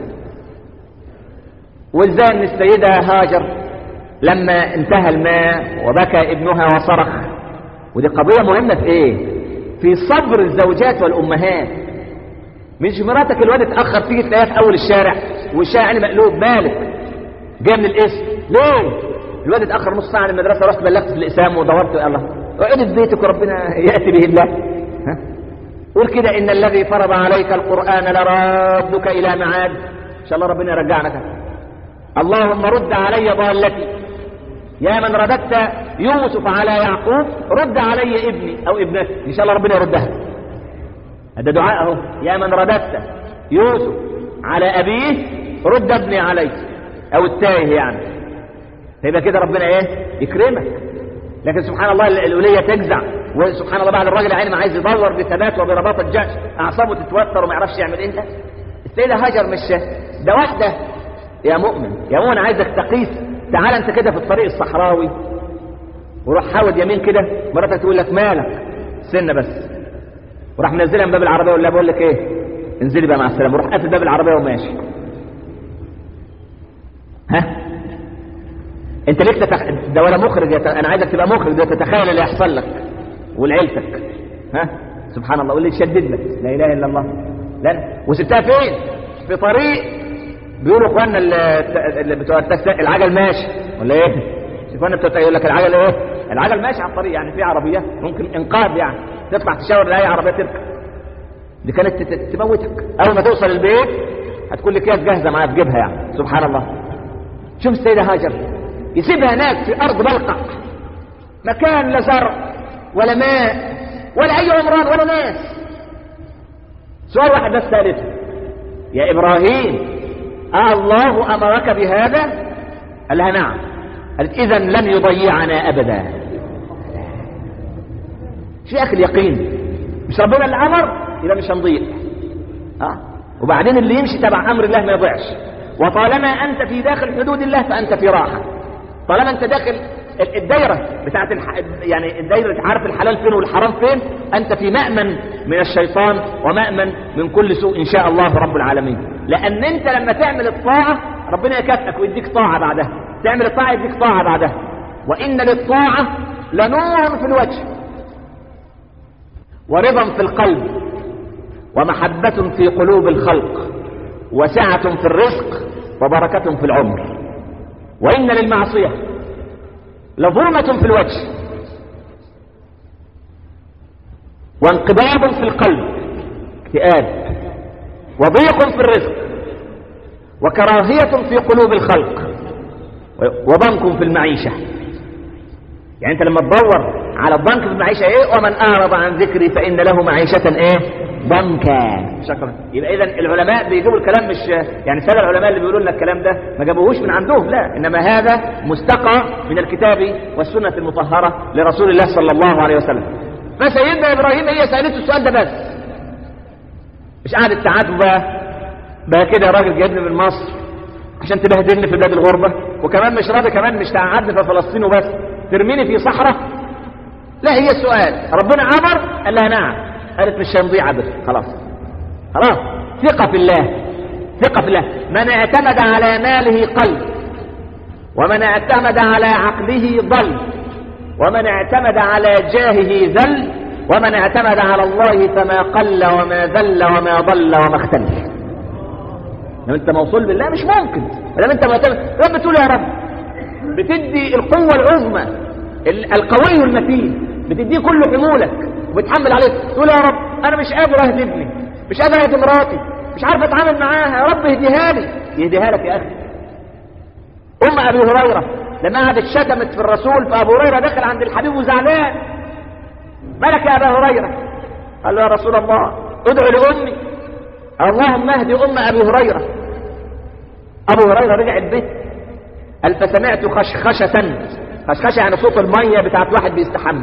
وازاي ان السيدة هاجر لما انتهى الماء وبكى ابنها وصرخ ودي قضية مهمة في ايه في صبر الزوجات والامهات مش مراتك الواد اتأخر تيجي تلاقيها في اول الشارع والشارع يعني مقلوب مالك جاي من الاسم ليه الواد اتأخر نص ساعة للمدرسة رحت بلغت في الاسام ودورت الله اقعد في بيتك وربنا يأتي به الله ها قول كده ان الذي فرض عليك القرآن لرادك الى معاد ان شاء الله ربنا يرجعنا كده اللهم رد علي ضالتي يا من رددت يوسف على يعقوب رد علي ابني او ابنتي ان شاء الله ربنا يردها هذا دعاء اهو يا من رددت يوسف على ابيه رد ابني علي او التائه يعني فيبقى كده ربنا ايه يكرمك لكن سبحان الله الولية تجزع وسبحان الله بعد الراجل عيني ما عايز يدور بثبات وبرباطة الجأش اعصابه تتوتر وما يعرفش يعمل انت السيدة هاجر مش ده واحدة يا مؤمن يا مؤمن عايزك تقيس تعال انت كده في الطريق الصحراوي وروح حاول يمين كده مراتك تقول لك مالك سنة بس وراح منزلها من باب العربية ولا بقول لك ايه انزلي بقى مع السلامة وروح قافل باب العربية وماشي ها انت ليك تتخ... ده ولا مخرج يت... انا عايزك تبقى مخرج ده تتخيل اللي يحصل لك ولعيلتك ها سبحان الله واللي يشدد لك لا اله الا الله لا وسبتها فين في طريق بيقولوا اخواننا اللي, اللي بتوع التاكسي العجل ماشي ولا ايه اخواننا بتوع يقول لك العجل ايه العجل ماشي على الطريق يعني في عربيه ممكن انقاذ يعني تطلع تشاور لاي عربيه تركب دي كانت تموتك اول ما توصل البيت هتكون لك اكياس جاهزه معاها في جيبها يعني سبحان الله شوف السيده هاجر يسيبها هناك في ارض بلقع مكان لا زرع ولا ماء ولا اي عمران ولا ناس سؤال واحد بس ثالث يا ابراهيم آه الله امرك بهذا قال لها نعم قالت اذا لن يضيعنا ابدا شو يا اخي اليقين مش ربنا اللي امر يبقى مش هنضيع اه وبعدين اللي يمشي تبع امر الله ما يضيعش وطالما انت في داخل حدود الله فانت في راحه طالما انت داخل الدايره بتاعت الح... يعني الدايره عارف الحلال فين والحرام فين انت في مامن من الشيطان ومامن من كل سوء ان شاء الله رب العالمين لان انت لما تعمل الطاعه ربنا يكافئك ويديك طاعه بعدها تعمل الطاعه يديك طاعه بعدها وان للطاعه لنور في الوجه ورضا في القلب ومحبة في قلوب الخلق وسعة في الرزق وبركة في العمر وإن للمعصية لظلمة في الوجه وانقباض في القلب اكتئاب وضيق في الرزق وكراهية في قلوب الخلق وضنك في المعيشة يعني انت لما تدور على الضنك في المعيشة ايه ومن اعرض عن ذكري فان له معيشة ايه ضنكا شكرا يبقى اذا العلماء بيجيبوا الكلام مش يعني سادة العلماء اللي بيقولوا لنا الكلام ده ما جابوهوش من عندهم لا انما هذا مستقى من الكتاب والسنة المطهرة لرسول الله صلى الله عليه وسلم فسيدنا ابراهيم هي سألته السؤال ده بس مش قعدت تعاتب بقى بقى كده يا راجل جايبني من مصر عشان تبهدلني في بلاد الغربة وكمان مش راضي كمان مش تقعدني في فلسطين وبس ترميني في صحراء لا هي السؤال ربنا عبر قال لها نعم قالت مش هنضيع ابدا خلاص خلاص ثقة في الله ثقة في الله من اعتمد على ماله قلب ومن اعتمد على عقله ضل ومن اعتمد على جاهه ذل ومن اعتمد على الله فما قل وما ذل وما ضل وما اختل لو انت موصول بالله مش ممكن لما انت معتمد رب تقول يا رب بتدي القوة العظمى القوي المتين بتديه كل حمولك وبتحمل عليك تقول يا رب انا مش قادر اهدي ابني مش قادر اهدي مراتي مش عارف اتعامل معاها يا رب اهديها لي يهديها لك يا اخي ام ابي هريره لما قعدت شتمت في الرسول فابو هريره دخل عند الحبيب وزعلان مالك يا ابا هريره قال له يا رسول الله ادعو لامي اللهم اهدي ام ابي هريره ابو هريره رجع البيت قال فسمعت خشخشه خشخشه يعني صوت الميه بتاعت واحد بيستحمى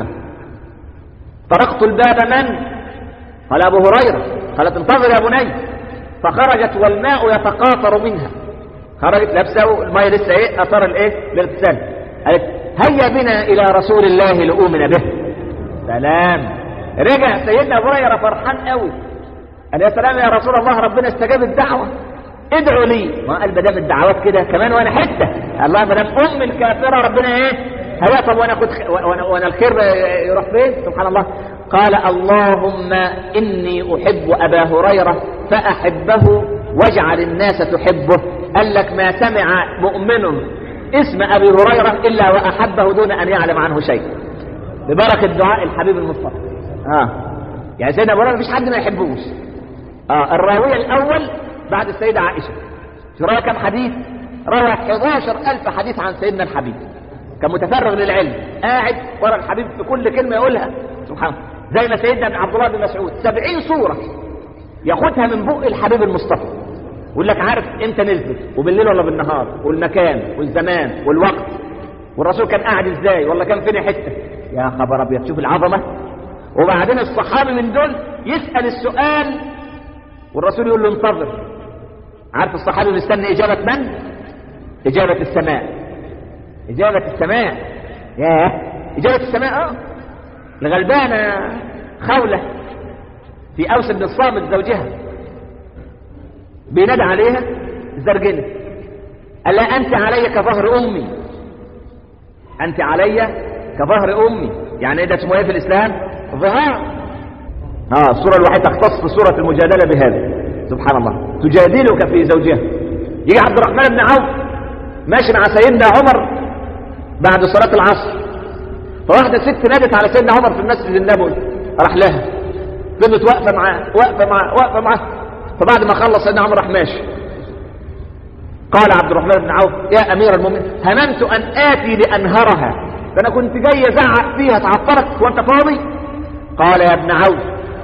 طرقت الباب من قال ابو هريره قالت انتظر يا بني فخرجت والماء يتقاطر منها خرجت لابسه الميه لسه ايه اثر الايه الاغتسال قالت هيا بنا الى رسول الله لأؤمن به سلام رجع سيدنا ابو هريره فرحان قوي قال يا سلام يا رسول الله ربنا استجاب الدعوه ادعوا لي ما قال ما دام الدعوات كده كمان وانا حته الله ما دام ام الكافره ربنا ايه هيا طب وانا اخد وانا, وأنا الخير يروح فين سبحان الله قال اللهم اني احب ابا هريره فاحبه واجعل الناس تحبه قال لك ما سمع مؤمن اسم ابي هريره الا واحبه دون ان يعلم عنه شيء ببركه دعاء الحبيب المصطفى اه يعني سيدنا ابو هريره مفيش حد ما يحبوش اه الراويه الاول بعد السيده عائشه روى كم حديث روى 11000 حديث عن سيدنا الحبيب كان متفرغ للعلم قاعد ورا الحبيب في كل كلمه يقولها سبحان الله زي ما سيدنا ابن عبد الله بن مسعود 70 سوره ياخدها من بق الحبيب المصطفى يقول لك عارف امتى نزلت وبالليل ولا بالنهار والمكان والزمان والوقت والرسول كان قاعد ازاي ولا كان فين حته يا خبر ابيض شوف العظمه وبعدين الصحابي من دول يسال السؤال والرسول يقول له انتظر عارف الصحابي مستني اجابه من اجابه السماء اجابه السماء ياه اجابه السماء اه الغلبانه خوله في اوس بن الصامت زوجها بينادى عليها زرجنة ألا أنت علي كظهر أمي أنت علي كظهر أمي يعني إيه ده اسمه إيه في الإسلام ظهار آه السورة الوحيدة تختص في سورة المجادلة بهذا سبحان الله تجادلك في زوجها يجي عبد الرحمن بن عوف ماشي مع سيدنا عمر بعد صلاة العصر فواحدة ست نادت على سيدنا عمر في المسجد النبوي راح لها فضلت واقفة معاه واقفة معاه واقفة معاه فبعد ما خلص سيدنا عمر راح ماشي قال عبد الرحمن بن عوف يا امير المؤمنين هممت ان اتي لانهرها ده انا كنت جاي ازعق فيها تعطلك وانت فاضي قال يا ابن عوف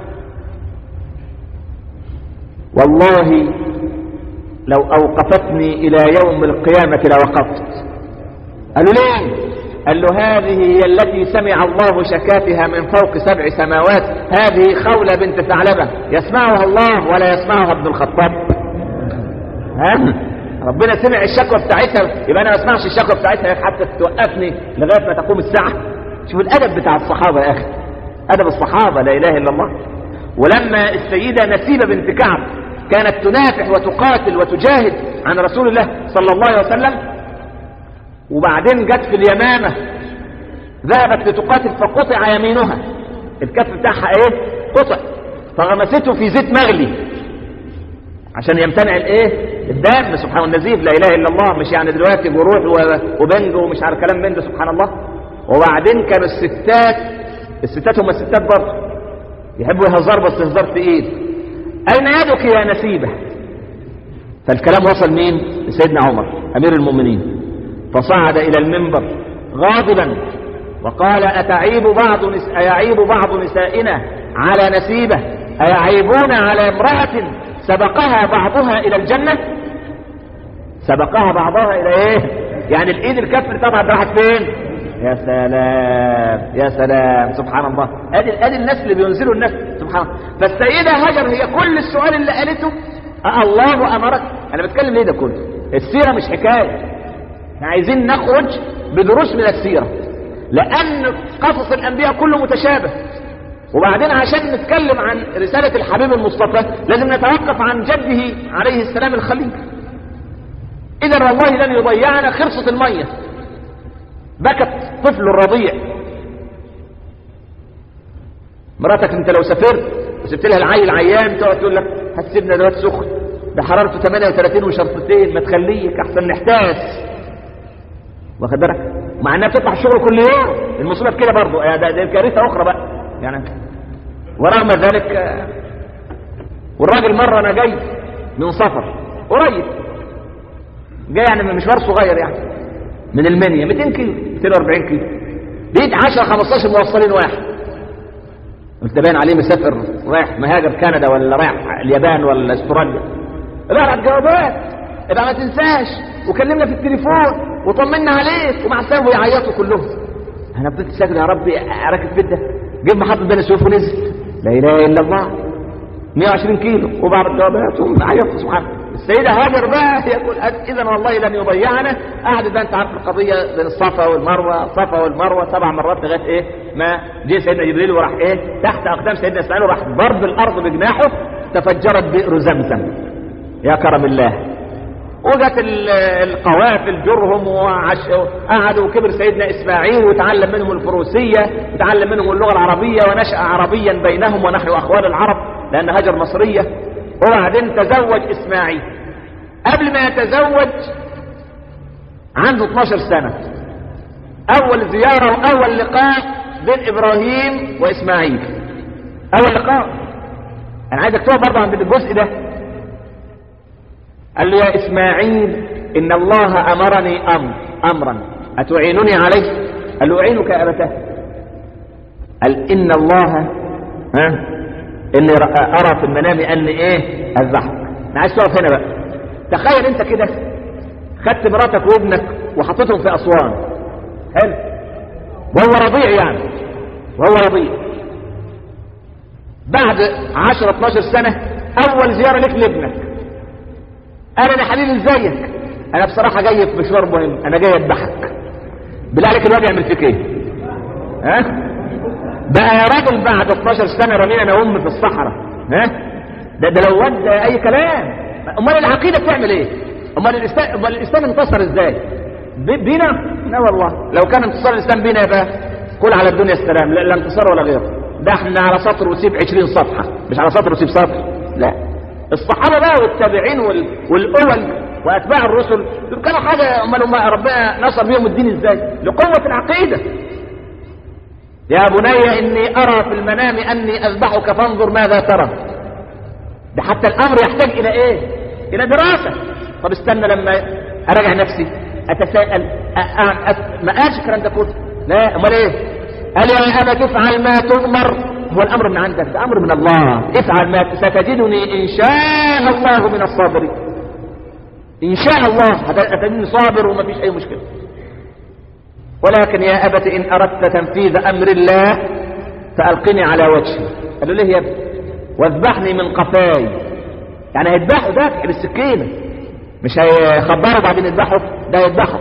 والله لو اوقفتني الى يوم القيامه لوقفت قال له ليه قال له هذه هي التي سمع الله شكاتها من فوق سبع سماوات هذه خولة بنت ثعلبة يسمعها الله ولا يسمعها ابن الخطاب ها ربنا سمع الشكوى بتاعتها يبقى انا ما اسمعش الشكوى بتاعتها حتى توقفني لغايه ما تقوم الساعه شوف الادب بتاع الصحابه يا اخي ادب الصحابه لا اله الا الله ولما السيده نسيبه بنت كعب كانت تنافح وتقاتل وتجاهد عن رسول الله صلى الله عليه وسلم وبعدين جت في اليمامة ذهبت لتقاتل فقطع يمينها الكف بتاعها ايه قطع فغمسته في زيت مغلي عشان يمتنع الايه الدم سبحان النزيف لا اله الا الله مش يعني دلوقتي جروح و- وبنج ومش عارف كلام من ده سبحان الله وبعدين كانوا الستات الستات هم الستات برضه يحبوا يهزروا بس هزار تقيل اين يدك يا نسيبه فالكلام وصل مين لسيدنا عمر امير المؤمنين فصعد الى المنبر غاضبا وقال اتعيب بعض نس... ايعيب بعض نسائنا على نسيبه ايعيبون على امراه سبقها بعضها الى الجنه سبقها بعضها الى ايه يعني الايد الكف اللي طبعا راحت فين يا سلام يا سلام سبحان الله ادي ادي الناس اللي بينزلوا الناس سبحان الله فالسيده هاجر هي كل السؤال اللي قالته أه الله امرك انا بتكلم ليه ده كله السيره مش حكايه احنا عايزين نخرج بدروس من السيره لان قصص الانبياء كله متشابه وبعدين عشان نتكلم عن رساله الحبيب المصطفى لازم نتوقف عن جده عليه السلام الخليل اذا والله لن يضيعنا خرصه الميه بكت طفل الرضيع مراتك انت لو سافرت وسبت لها العيل عيان تقعد تقول لك هتسيبنا دلوقتي سخن ده حرارته 38 وشرطتين ما تخليك احسن نحتاس واخد بالك مع انها بتطلع الشغل كل يوم المصيبه في كده برضه يعني ده, ده كارثه اخرى بقى يعني ورغم ذلك آه، والراجل مره انا جاي من سفر قريب جاي يعني من مشوار صغير يعني من المنيا 200 كيلو 240 كيلو لقيت 10 15 موصلين واحد قلت باين عليه مسافر رايح مهاجر كندا ولا رايح اليابان ولا استراليا لا الجوابات يبقى ما تنساش وكلمنا في التليفون وطمنا عليك ومع السلامه ويعيطوا كلهم انا فضلت ساجد يا ربي اركب بيت ده جيب محطه بين السيوف ونزل لا اله الا الله 120 كيلو وبعض الجوابات وعيطت سبحان الله. السيدة هاجر بقى يقول إذا والله لن يضيعنا قعدت بقى أنت عارف القضية بين الصفا والمروة الصفا والمروة سبع مرات لغاية إيه ما جه سيدنا جبريل وراح إيه تحت أقدام سيدنا إسماعيل وراح ضرب الأرض بجناحه تفجرت بئر زمزم يا كرم الله وجت ال- القوافل جرهم وعش... قعدوا وكبر سيدنا اسماعيل وتعلم منهم الفروسيه وتعلم منهم اللغه العربيه ونشا عربيا بينهم ونحن اخوان العرب لان هاجر مصريه وبعدين تزوج اسماعيل قبل ما يتزوج عنده 12 سنه اول زياره واول لقاء بين ابراهيم واسماعيل اول لقاء انا عايزك تقف برضه عند الجزء ده قال له يا إسماعيل إن الله أمرني أمر أمرا أتعينني عليه قال له أعينك يا أبتاه قال إن الله ها إني رأ- أرى في المنام أني إيه أذبحك أنا عايز تقف هنا بقى تخيل أنت كده خدت مراتك وابنك وحطيتهم في أسوان حلو وهو رضيع يعني وهو رضيع بعد 10 12 سنة أول زيارة لك لابنك انا يا حبيبي ازيك انا بصراحه جاي في مشوار مهم انا جاي اذبحك بالله عليك الواد يعمل فيك ايه ها بقى يا راجل بعد 12 سنه رمينا انا وامي في الصحراء ها ده ده لو واد اي كلام امال العقيده بتعمل ايه امال الاسلام امال الاسلام انتصر ازاي ب- بينا لا والله لو كان انتصار الاسلام بينا يبقى قل على الدنيا السلام لا, لا انتصار ولا غيره ده احنا على سطر وسيب 20 صفحه مش على سطر وسيب سطر لا الصحابه بقى والتابعين وال... والاول واتباع الرسل دول كانوا حاجه امال هم ربنا نصر بيهم الدين ازاي لقوه العقيده يا بني اني ارى في المنام اني اذبحك فانظر ماذا ترى ده حتى الامر يحتاج الى ايه الى دراسه طب استنى لما اراجع نفسي اتساءل أ... أ... أ... ما قالش الكلام ده كله لا امال ايه قال يا ابا تفعل ما تؤمر هو الامر من عندك ده امر من الله افعل ما ستجدني ان شاء الله من الصابرين ان شاء الله هتجدني صابر وما فيش اي مشكله ولكن يا ابت ان اردت تنفيذ امر الله فالقني على وجهي قال له ليه يا ابني واذبحني من قفاي يعني هيذبحه ده بالسكينه مش هيخبره بعدين يذبحه ده هيذبحه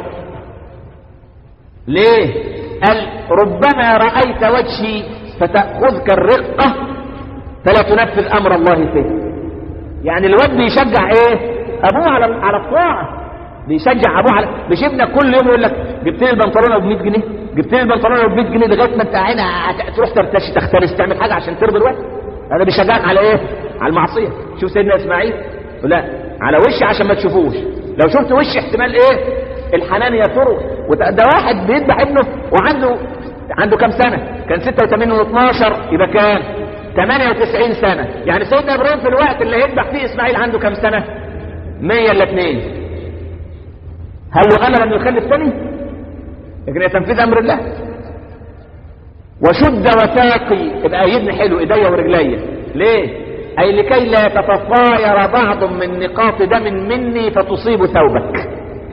ليه قال ربما رأيت وجهي فتأخذك الرقة فلا تنفذ أمر الله فيه يعني الواد بيشجع ايه ابوه على على الطاعة بيشجع ابوه على مش ابنك كل يوم يقول لك جبت لي البنطلون ب 100 جنيه جبت لي البنطلون ب 100 جنيه لغايه ما انت عينها هت- تروح ترتشي تختلس تعمل حاجه عشان ترضي الوقت هذا بيشجعك على ايه؟ على المعصيه شوف سيدنا اسماعيل لا على وشي عشان ما تشوفوش لو شفت وشي احتمال ايه؟ الحنان يثره وده ده واحد بيذبح ابنه وعنده عنده كام سنه؟ كان 86 و12 يبقى كام؟ 98 سنه يعني سيدنا ابراهيم في الوقت اللي هيذبح فيه اسماعيل عنده كام سنه؟ 100 الا 2 هل له امل انه يخلف تاني؟ لكن هي تنفيذ امر الله وشد وثاقي يبقى ايدني حلو ايديا ورجليا ليه اي لكي لا تتطاير بعض من نقاط دم مني فتصيب ثوبك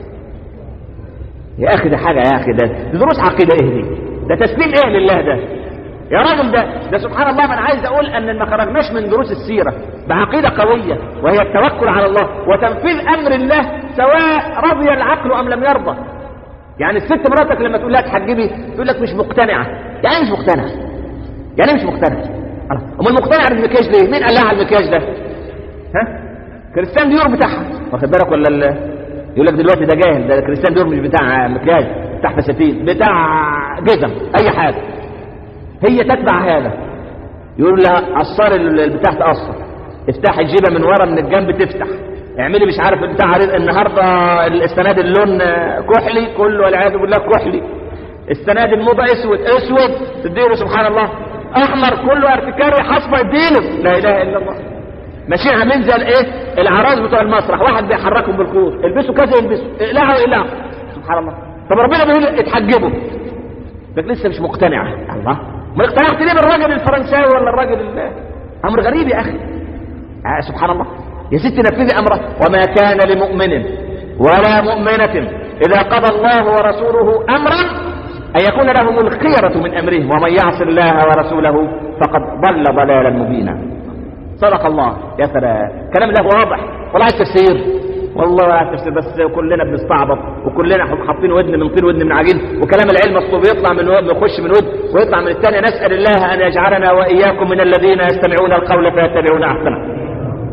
يا اخي ده حاجه يا اخي ده دي دروس عقيده ايه دي ده تسليم ايه لله ده يا راجل ده ده سبحان الله ما انا عايز اقول ان ما خرجناش من دروس السيره بعقيده قويه وهي التوكل على الله وتنفيذ امر الله سواء رضي العقل ام لم يرضى يعني الست مراتك لما تقول لها تحجبي تقول لك مش مقتنعه يعني إيه مش مقتنعه يعني إيه مش مقتنعه امال مقتنعه بالمكياج ليه مين قال لها على المكياج ده ها كريستيان ديور بتاعها واخد بالك ولا ال... يقول لك دلوقتي ده جاهل ده كريستيان ديور مش بتاع مكياج بتاع فساتين بتاع جزم اي حاجه هي تتبع هذا يقول لها قصري البتاع تقصر افتحي الجيبه من ورا من الجنب تفتح اعملي مش عارف بتاع رزق النهارده السنه دي اللون كحلي كله والعياذ بالله كحلي السنه دي الموضه اسود اسود تديله سبحان الله احمر كله ارتكاري حصبه اديله لا اله الا الله ماشيين عاملين زي الايه العرايس بتوع المسرح واحد بيحركهم بالخوص البسوا كذا يلبسوا اقلعوا اقلعوا سبحان الله طب ربنا بيقول اتحجبوا لكن لسه مش مقتنع الله ما اقتنعت ليه بالراجل الفرنساوي ولا الراجل ال- امر غريب يا اخي آه سبحان الله يا ستي نفذي امره وما كان لمؤمن ولا مؤمنة اذا قضى الله ورسوله امرا ان يكون لهم الخيرة من امرهم ومن يعص الله ورسوله فقد ضل ضلالا مبينا صدق الله يا سلام كلام الله واضح ولا عايز تفسير والله لا عايز تفسير بس كلنا بنستعبط وكلنا حاطين ودن من طين ودن من عجين وكلام العلم اصله بيطلع من ودن يخش من ودن ويطلع من الثانيه نسال الله ان يجعلنا واياكم من الذين يستمعون القول فيتبعون احسنه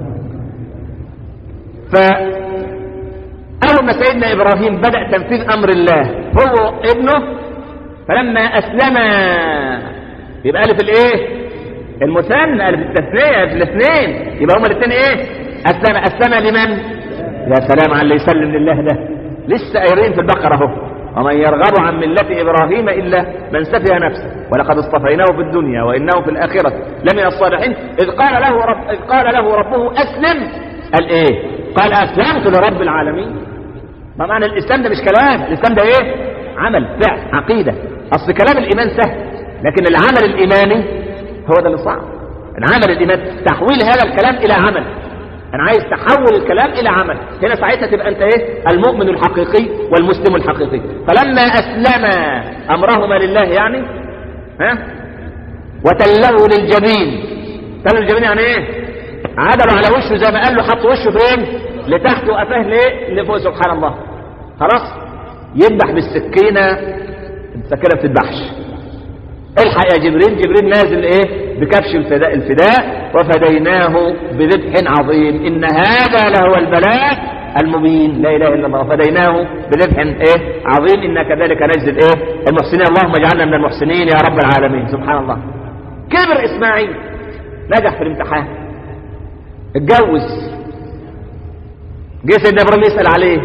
ف اول ما سيدنا ابراهيم بدا تنفيذ امر الله هو ابنه فلما اسلم يبقى الف الايه المثنى الف التثنيه الف الاثنين يبقى هما الاثنين ايه اسلم اسلم لمن يا سلام على اللي يسلم لله ده لسه قايرين في البقره اهو ومن يرغب عن ملة إبراهيم إلا من سفه نفسه ولقد اصطفيناه في الدنيا وإنه في الآخرة لمن الصالحين إذ قال له رب إذ قال له ربه أسلم قال إيه؟ قال أسلمت لرب العالمين ما معنى الإسلام ده مش كلام الإسلام ده إيه؟ عمل فعل عقيدة أصل كلام الإيمان سهل لكن العمل الإيماني هو ده اللي صعب العمل الإيماني تحويل هذا الكلام إلى عمل انا عايز تحول الكلام الى عمل هنا ساعتها تبقى انت ايه المؤمن الحقيقي والمسلم الحقيقي فلما اسلم امرهما لله يعني ها وتله للجبين تله للجبين يعني ايه عدلوا على وشه زي ما قال له حط وشه فين لتحت وقفاه ليه لفوق سبحان الله خلاص يذبح بالسكينه السكينه ما بتذبحش الحق يا جبريل جبريل نازل ايه بكبش الفداء الفداء وفديناه بذبح عظيم ان هذا لهو البلاء المبين لا اله الا الله وفديناه بذبح ايه عظيم انا كذلك نجزي الايه المحسنين اللهم اجعلنا من المحسنين يا رب العالمين سبحان الله كبر اسماعيل نجح في الامتحان اتجوز جه سيدنا ابراهيم يسال عليه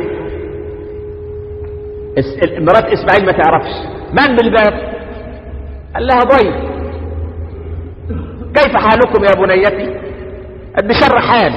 اس- مرات اسماعيل ما تعرفش من بالباب قال لها ضيف كيف حالكم يا بنيتي قد بشر حال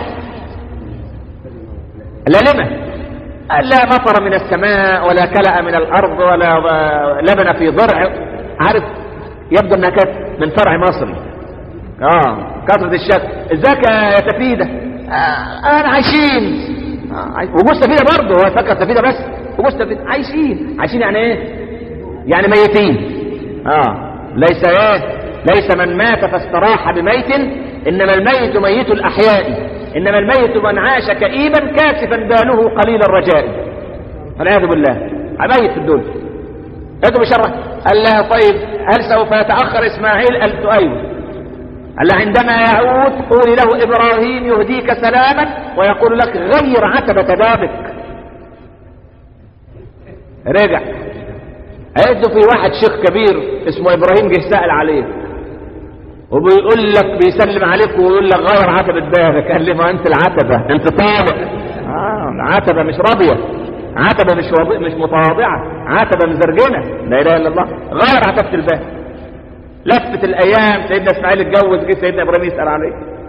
لا لما قال لا مطر من السماء ولا كلأ من الأرض ولا لبن في ضرع عارف يبدو انها كانت من فرع مصري اه كثرة الشك ازيك يا تفيدة آه انا عايشين آه عايش- وجوز تفيدة برضه هو فكر تفيدة بس وجوز تفيدة عايشين عايشين يعني ايه يعني ميتين اه ليس ايه ليس من مات فاستراح بميت انما الميت ميت الاحياء انما الميت من عاش كئيبا كاسفا باله قليل الرجاء والعياذ بالله ميت في الدنيا ادعو بشرة قال لها طيب هل سوف يتاخر اسماعيل قالت ايوه قال لها عندما يعود قولي له ابراهيم يهديك سلاما ويقول لك غير عتبة بابك رجع قالت له في واحد شيخ كبير اسمه ابراهيم جه سأل عليه وبيقول لك بيسلم عليك ويقول لك غير عتبة بابك قال لي ما انت العتبة انت طالع اه العتبة مش راضية عتبة مش وض... مش متواضعة عتبة مزرجنة لا اله الا الله غير عتبة الباب لفت الايام سيدنا اسماعيل اتجوز جه سيدنا ابراهيم يسأل عليه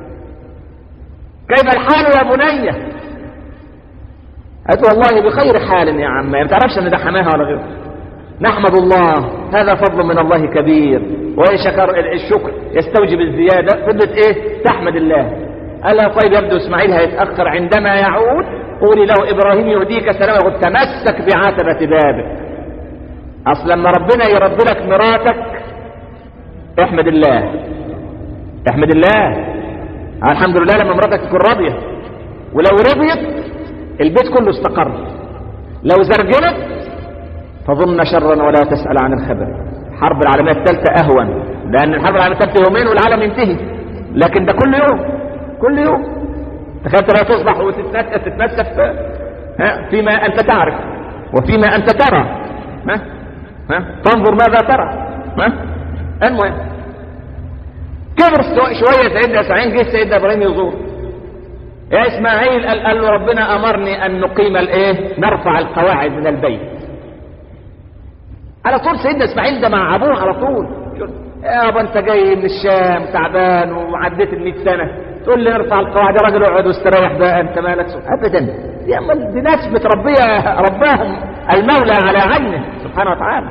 كيف الحال يا بني قالت والله بخير حال يا عم ما تعرفش ان ده حماها ولا غيره نحمد الله هذا فضل من الله كبير وإن شكر الشكر يستوجب الزيادة فضلت ايه تحمد الله قال لها طيب يبدو اسماعيل هيتأخر عندما يعود قولي له ابراهيم يهديك سلام يقول تمسك بعتبة بابك اصل لما ربنا يرد لك مراتك احمد الله احمد الله الحمد لله لما مراتك تكون راضية ولو رضيت البيت كله استقر لو زرجلت فظن شرا ولا تسأل عن الخبر الحرب العالمية الثالثة أهون لأن الحرب العالمية الثالثة يومين والعالم ينتهي لكن ده كل يوم كل يوم تخيل لا تصبح وتتنسف فيما أنت تعرف وفيما أنت ترى ها ها تنظر ماذا ترى ها المهم كبر شوية سيدنا اسماعيل جه سيدنا ابراهيم يزور يا اسماعيل قال, قال له ربنا امرني ان نقيم الايه نرفع القواعد من البيت على طول سيدنا اسماعيل ده مع ابوه على طول يابا انت جاي من الشام تعبان وعديت ال 100 سنه تقول لي نرفع القواعد يا راجل اقعد واستريح بقى انت مالك ابدا يا امال دي ناس متربيه رباهم المولى على عينه سبحانه وتعالى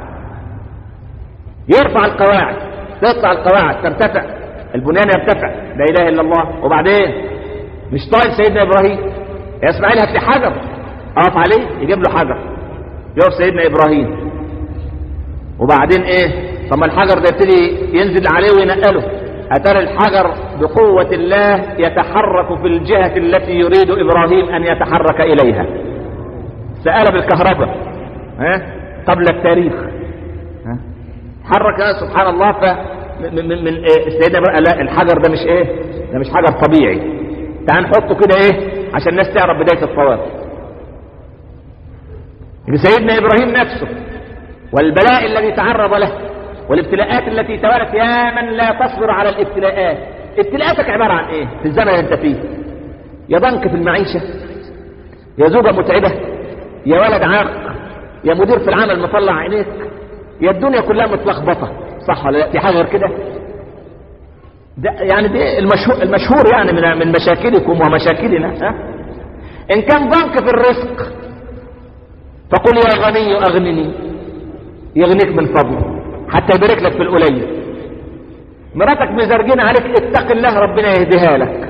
يرفع القواعد تطلع القواعد ترتفع البنيان يرتفع لا اله الا الله وبعدين مش طايل سيدنا ابراهيم يا اسماعيل هات لي حجر اقف عليه يجيب له حجر يقف سيدنا ابراهيم وبعدين ايه طب ما الحجر ده يبتدي ينزل عليه وينقله اترى الحجر بقوة الله يتحرك في الجهة التي يريد ابراهيم ان يتحرك اليها سأل بالكهرباء ها قبل التاريخ ها حرك سبحان الله ف من, من, من إيه سيدنا لا الحجر ده مش ايه ده مش حجر طبيعي تعال نحطه كده ايه عشان الناس تعرف بداية الطواف سيدنا ابراهيم نفسه والبلاء الذي تعرض له والابتلاءات التي توالت يا من لا تصبر على الابتلاءات ابتلاءاتك عبارة عن ايه في الزمن اللي انت فيه يا ضنك في المعيشة يا زوجة متعبة يا ولد عاق يا مدير في العمل مطلع عينيك يا الدنيا كلها متلخبطة صح ولا لا في حاجة غير كده ده يعني دي المشهور, المشهور يعني من من مشاكلكم ومشاكلنا ها ان كان ضنك في الرزق فقل يا غني اغنني يغنيك من فضله حتى يبارك لك في القليل مراتك مزرجين عليك اتق الله ربنا يهديها لك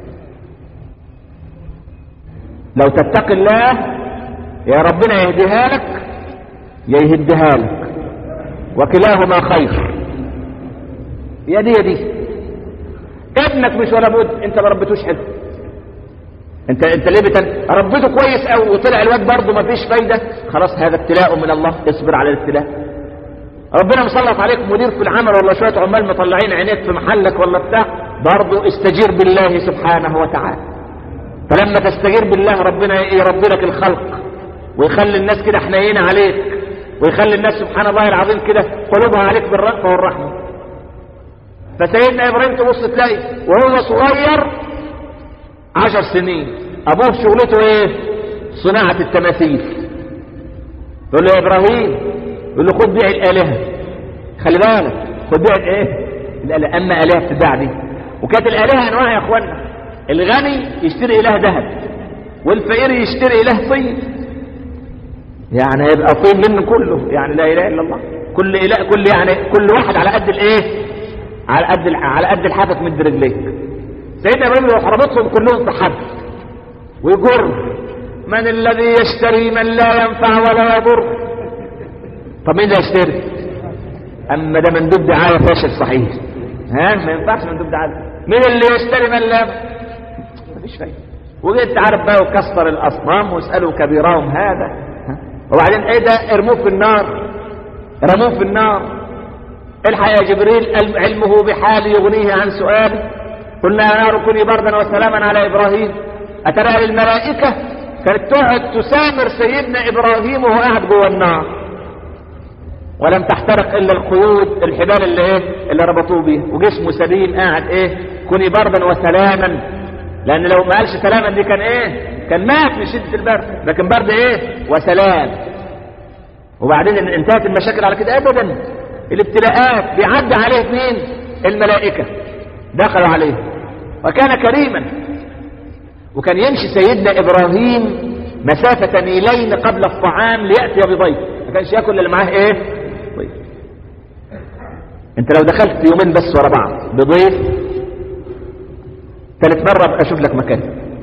لو تتق الله يا ربنا يهديها لك يا يهديها لك وكلاهما خير يا دي يا دي ابنك مش ولا بد انت ما ربيتوش حلو انت انت ليه بتن... ربيته كويس قوي وطلع الواد برضه ما فيش فايده خلاص هذا ابتلاء من الله اصبر على الابتلاء ربنا مسلط عليك مدير في العمل ولا شويه عمال مطلعين عينيك في محلك ولا بتاع برضه استجير بالله سبحانه وتعالى فلما تستجير بالله ربنا يربي لك الخلق ويخلي الناس كده حنينه عليك ويخلي الناس سبحان الله العظيم كده قلوبها عليك بالرأفة والرحمة فسيدنا ابراهيم تبص تلاقي وهو صغير عشر سنين ابوه شغلته ايه صناعة التماثيل يقول له يا ابراهيم يقول له خد بيع الالهة خلي بالك خد بيع الايه الالهة اما الهة تتباع دي وكانت الالهة انواع يا اخوانا الغني يشتري اله ذهب والفقير يشتري اله طين يعني هيبقى طين منه كله يعني لا اله الا الله كل اله كل يعني كل واحد على قد الايه على قد على قد الحافك من رجليك سيدنا ابراهيم لو حرمتهم كلهم في حد ويجر من الذي يشتري من لا ينفع ولا يضر طب مين اللي يشتري اما ده مندوب دعايه فاشل صحيح ها ما ينفعش مندوب دعايه مين اللي يشتري من لا مفيش فايده وجيت عارف بقى وكسر الاصنام واسالوا كبيرهم هذا ها؟ وبعدين ايه ده ارموه في النار رموه في النار الحق يا جبريل علمه بحال يغنيه عن سؤال قلنا يا نار كوني بردا وسلاما على ابراهيم اترى الملائكه كانت تقعد تسامر سيدنا ابراهيم وهو قاعد جوه النار ولم تحترق الا القيود الحبال اللي ايه اللي ربطوه بيها وجسمه سليم قاعد ايه كوني بردا وسلاما لان لو ما قالش سلاما دي كان ايه كان مات من شده البرد لكن برد ايه وسلام وبعدين انتهت المشاكل على كده ابدا الابتلاءات بيعدي عليه مين الملائكه دخلوا عليه وكان كريما وكان يمشي سيدنا ابراهيم مسافة ميلين قبل الطعام ليأتي بضيف ما كانش ياكل اللي معاه ايه ضيف انت لو دخلت يومين بس ورا بعض بضيف ثالث مرة ابقى اشوف لك مكان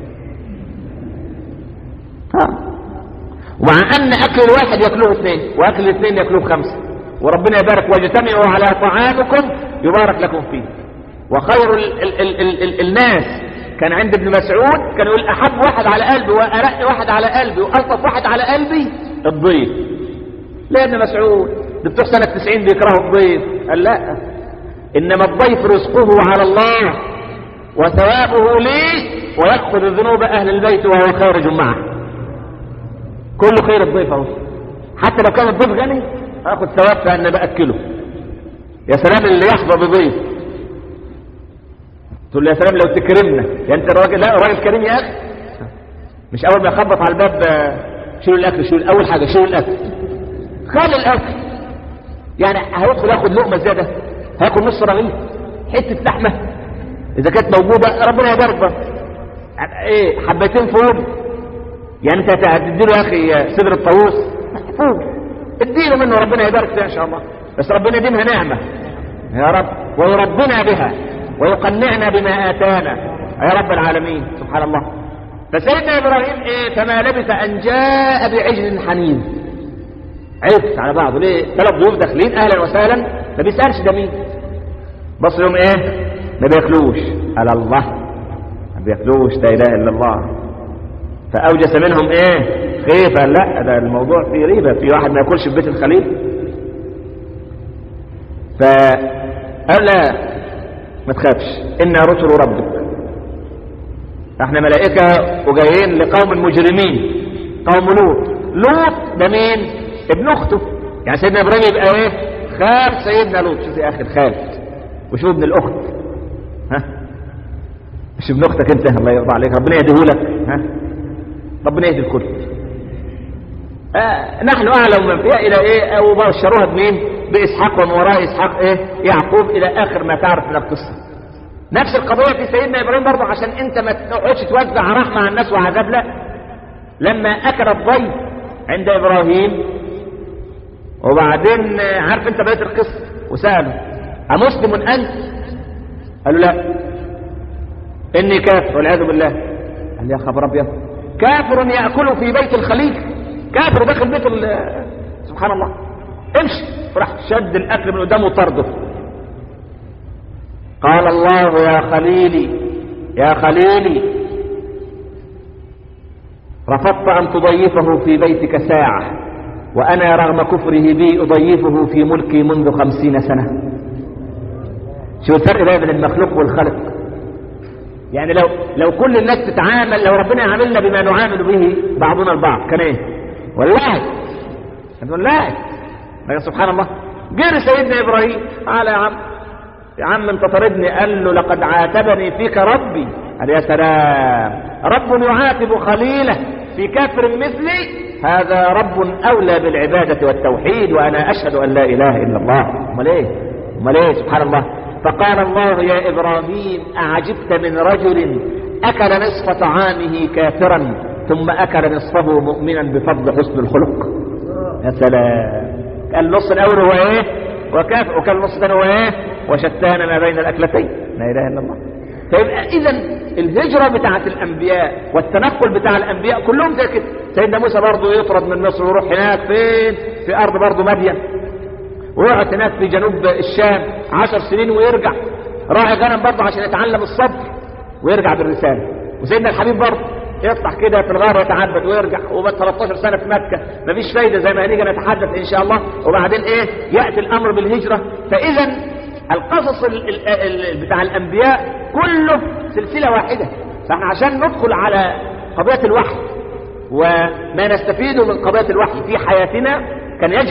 ها ومع ان اكل الواحد ياكلوه اثنين واكل الاثنين ياكلوه خمسة وربنا يبارك واجتمعوا على طعامكم يبارك لكم فيه وخير ال ال ال ال ال الناس كان عند ابن مسعود كان يقول احب واحد على قلبي وارق واحد على قلبي والطف واحد على قلبي الضيف لا يا ابن مسعود ده بتوع سنه 90 بيكرهوا الضيف قال لا انما الضيف رزقه على الله وثوابه لي ويأخذ ذنوب اهل البيت وهو خارج معه كل خير الضيف اهو حتى لو كان الضيف غني اخذ ثواب في ان باكله يا سلام اللي يحظى بضيف تقول له يا سلام لو تكرمنا يعني انت راجل لا راجل كريم يا اخي مش اول ما يخبط على الباب شيلوا الاكل شيلوا اول حاجه شيلوا الاكل خلي الاكل يعني هيدخل ياخد لقمه زياده هياكل نص رغيف حته لحمه اذا كانت موجوده ربنا يبارك ايه حبتين فول يعني انت هتديله يا اخي صدر الطاووس فول اديله منه ربنا يبارك فيها ان شاء الله بس ربنا يديمها نعمه يا رب ويربنا بها ويقنعنا بما آتانا يا رب العالمين سبحان الله فسيدنا إبراهيم إيه فما لبث أن جاء بعجل حنين عرفت على بعضه ليه ثلاث ضيوف داخلين أهلا وسهلا ما بيسألش ده مين بص لهم إيه ما بياكلوش على الله ما بياكلوش لا إله إلا الله فأوجس منهم إيه خيفة لا ده الموضوع فيه ريبة في واحد ما ياكلش في بيت الخليل فقال لا ما تخافش إنا رسل ربك احنا ملائكة وجايين لقوم مجرمين قوم لوط لوط ده مين ابن اخته يعني سيدنا ابراهيم يبقى ايه خال سيدنا لوط شوف يا اخي الخال وشوف ابن الاخت ها مش ابن اختك انت الله يرضى عليك ربنا يهديهولك ها ربنا يهدي الكل آه نحن اعلم من فيها الى ايه او بشروها بمين باسحاق ومن وراء اسحاق ايه يعقوب الى اخر ما تعرف من القصه نفس القضيه في سيدنا ابراهيم برضه عشان انت ما تقعدش توزع رحمه على الناس وعذاب لا لما اكل الضيف عند ابراهيم وبعدين عارف انت بقيه القصه وساله امسلم انت قال له لا اني كافر والعياذ بالله قال يا خبر ابيض كافر ياكل في بيت الخليل كافر داخل بيت سبحان الله امشي راح شد الاكل من قدامه وطرده قال الله يا خليلي يا خليلي رفضت ان تضيفه في بيتك ساعه وانا رغم كفره بي اضيفه في ملكي منذ خمسين سنه شو الفرق بقى بين المخلوق والخلق يعني لو لو كل الناس تتعامل لو ربنا يعاملنا بما نعامل به بعضنا البعض كان ايه والله كان والله لكن سبحان الله جري سيدنا ابراهيم قال يا عم يا عم انت طردني قال له لقد عاتبني فيك ربي قال يا سلام رب يعاتب خليله في كافر مثلي هذا رب اولى بالعباده والتوحيد وانا اشهد ان لا اله الا الله امال ايه امال ايه سبحان الله فقال الله يا ابراهيم اعجبت من رجل اكل نصف طعامه كافرا ثم اكل نصفه مؤمنا بفضل حسن الخلق يا سلام قال النص الاول هو ايه وكافر وكان النص الثاني هو ايه وشتان ما بين الاكلتين لا اله الا الله فيبقى اذا الهجره بتاعه الانبياء والتنقل بتاع الانبياء كلهم زي كده سيدنا موسى برضه يطرد من مصر ويروح هناك فين في ارض برضه مدين ويقعد هناك في جنوب الشام عشر سنين ويرجع راعي غنم برضه عشان يتعلم الصبر ويرجع بالرساله وسيدنا الحبيب برضه يطلع كده في الغار يتعبد ويرجع وبقى 13 سنه في مكه مفيش فايده زي ما هنيجي نتحدث ان شاء الله وبعدين ايه ياتي الامر بالهجره فاذا القصص ال ال ال بتاع الانبياء كله سلسله واحده فاحنا عشان ندخل على قضيه الوحي وما نستفيده من قضيه الوحي في حياتنا كان يجب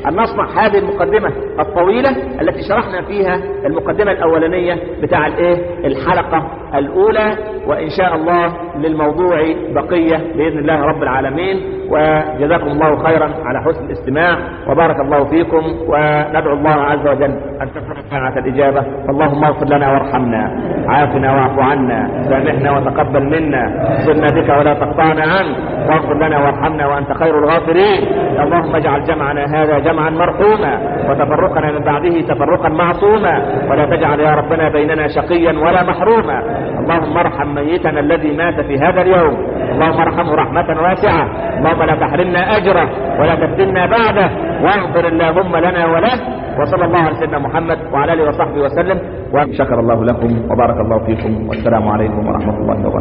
أن نصنع هذه المقدمة الطويلة التي شرحنا فيها المقدمة الأولانية بتاع الإيه الحلقة الأولى وإن شاء الله للموضوع بقية بإذن الله رب العالمين وجزاكم الله خيرا على حسن الاستماع وبارك الله فيكم وندعو الله عز وجل أن تكون ساعة الإجابة اللهم اغفر لنا وارحمنا عافنا واعف عنا سامحنا وتقبل منا صلنا بك ولا تقطعنا عنك واغفر لنا وارحمنا وأنت خير الغافرين اللهم اجعل جمعنا هذا جمعا مرحوما وتفرقنا من بعده تفرقا معصوما ولا تجعل يا ربنا بيننا شقيا ولا محروما اللهم ارحم ميتنا الذي مات في هذا اليوم اللهم ارحمه رحمة واسعة اللهم لا تحرمنا أجره ولا تفتنا بعده واغفر اللهم لنا وله وصلى الله على سيدنا محمد وعلى اله وصحبه وسلم وشكر الله لكم وبارك الله فيكم والسلام عليكم ورحمة الله وبركاته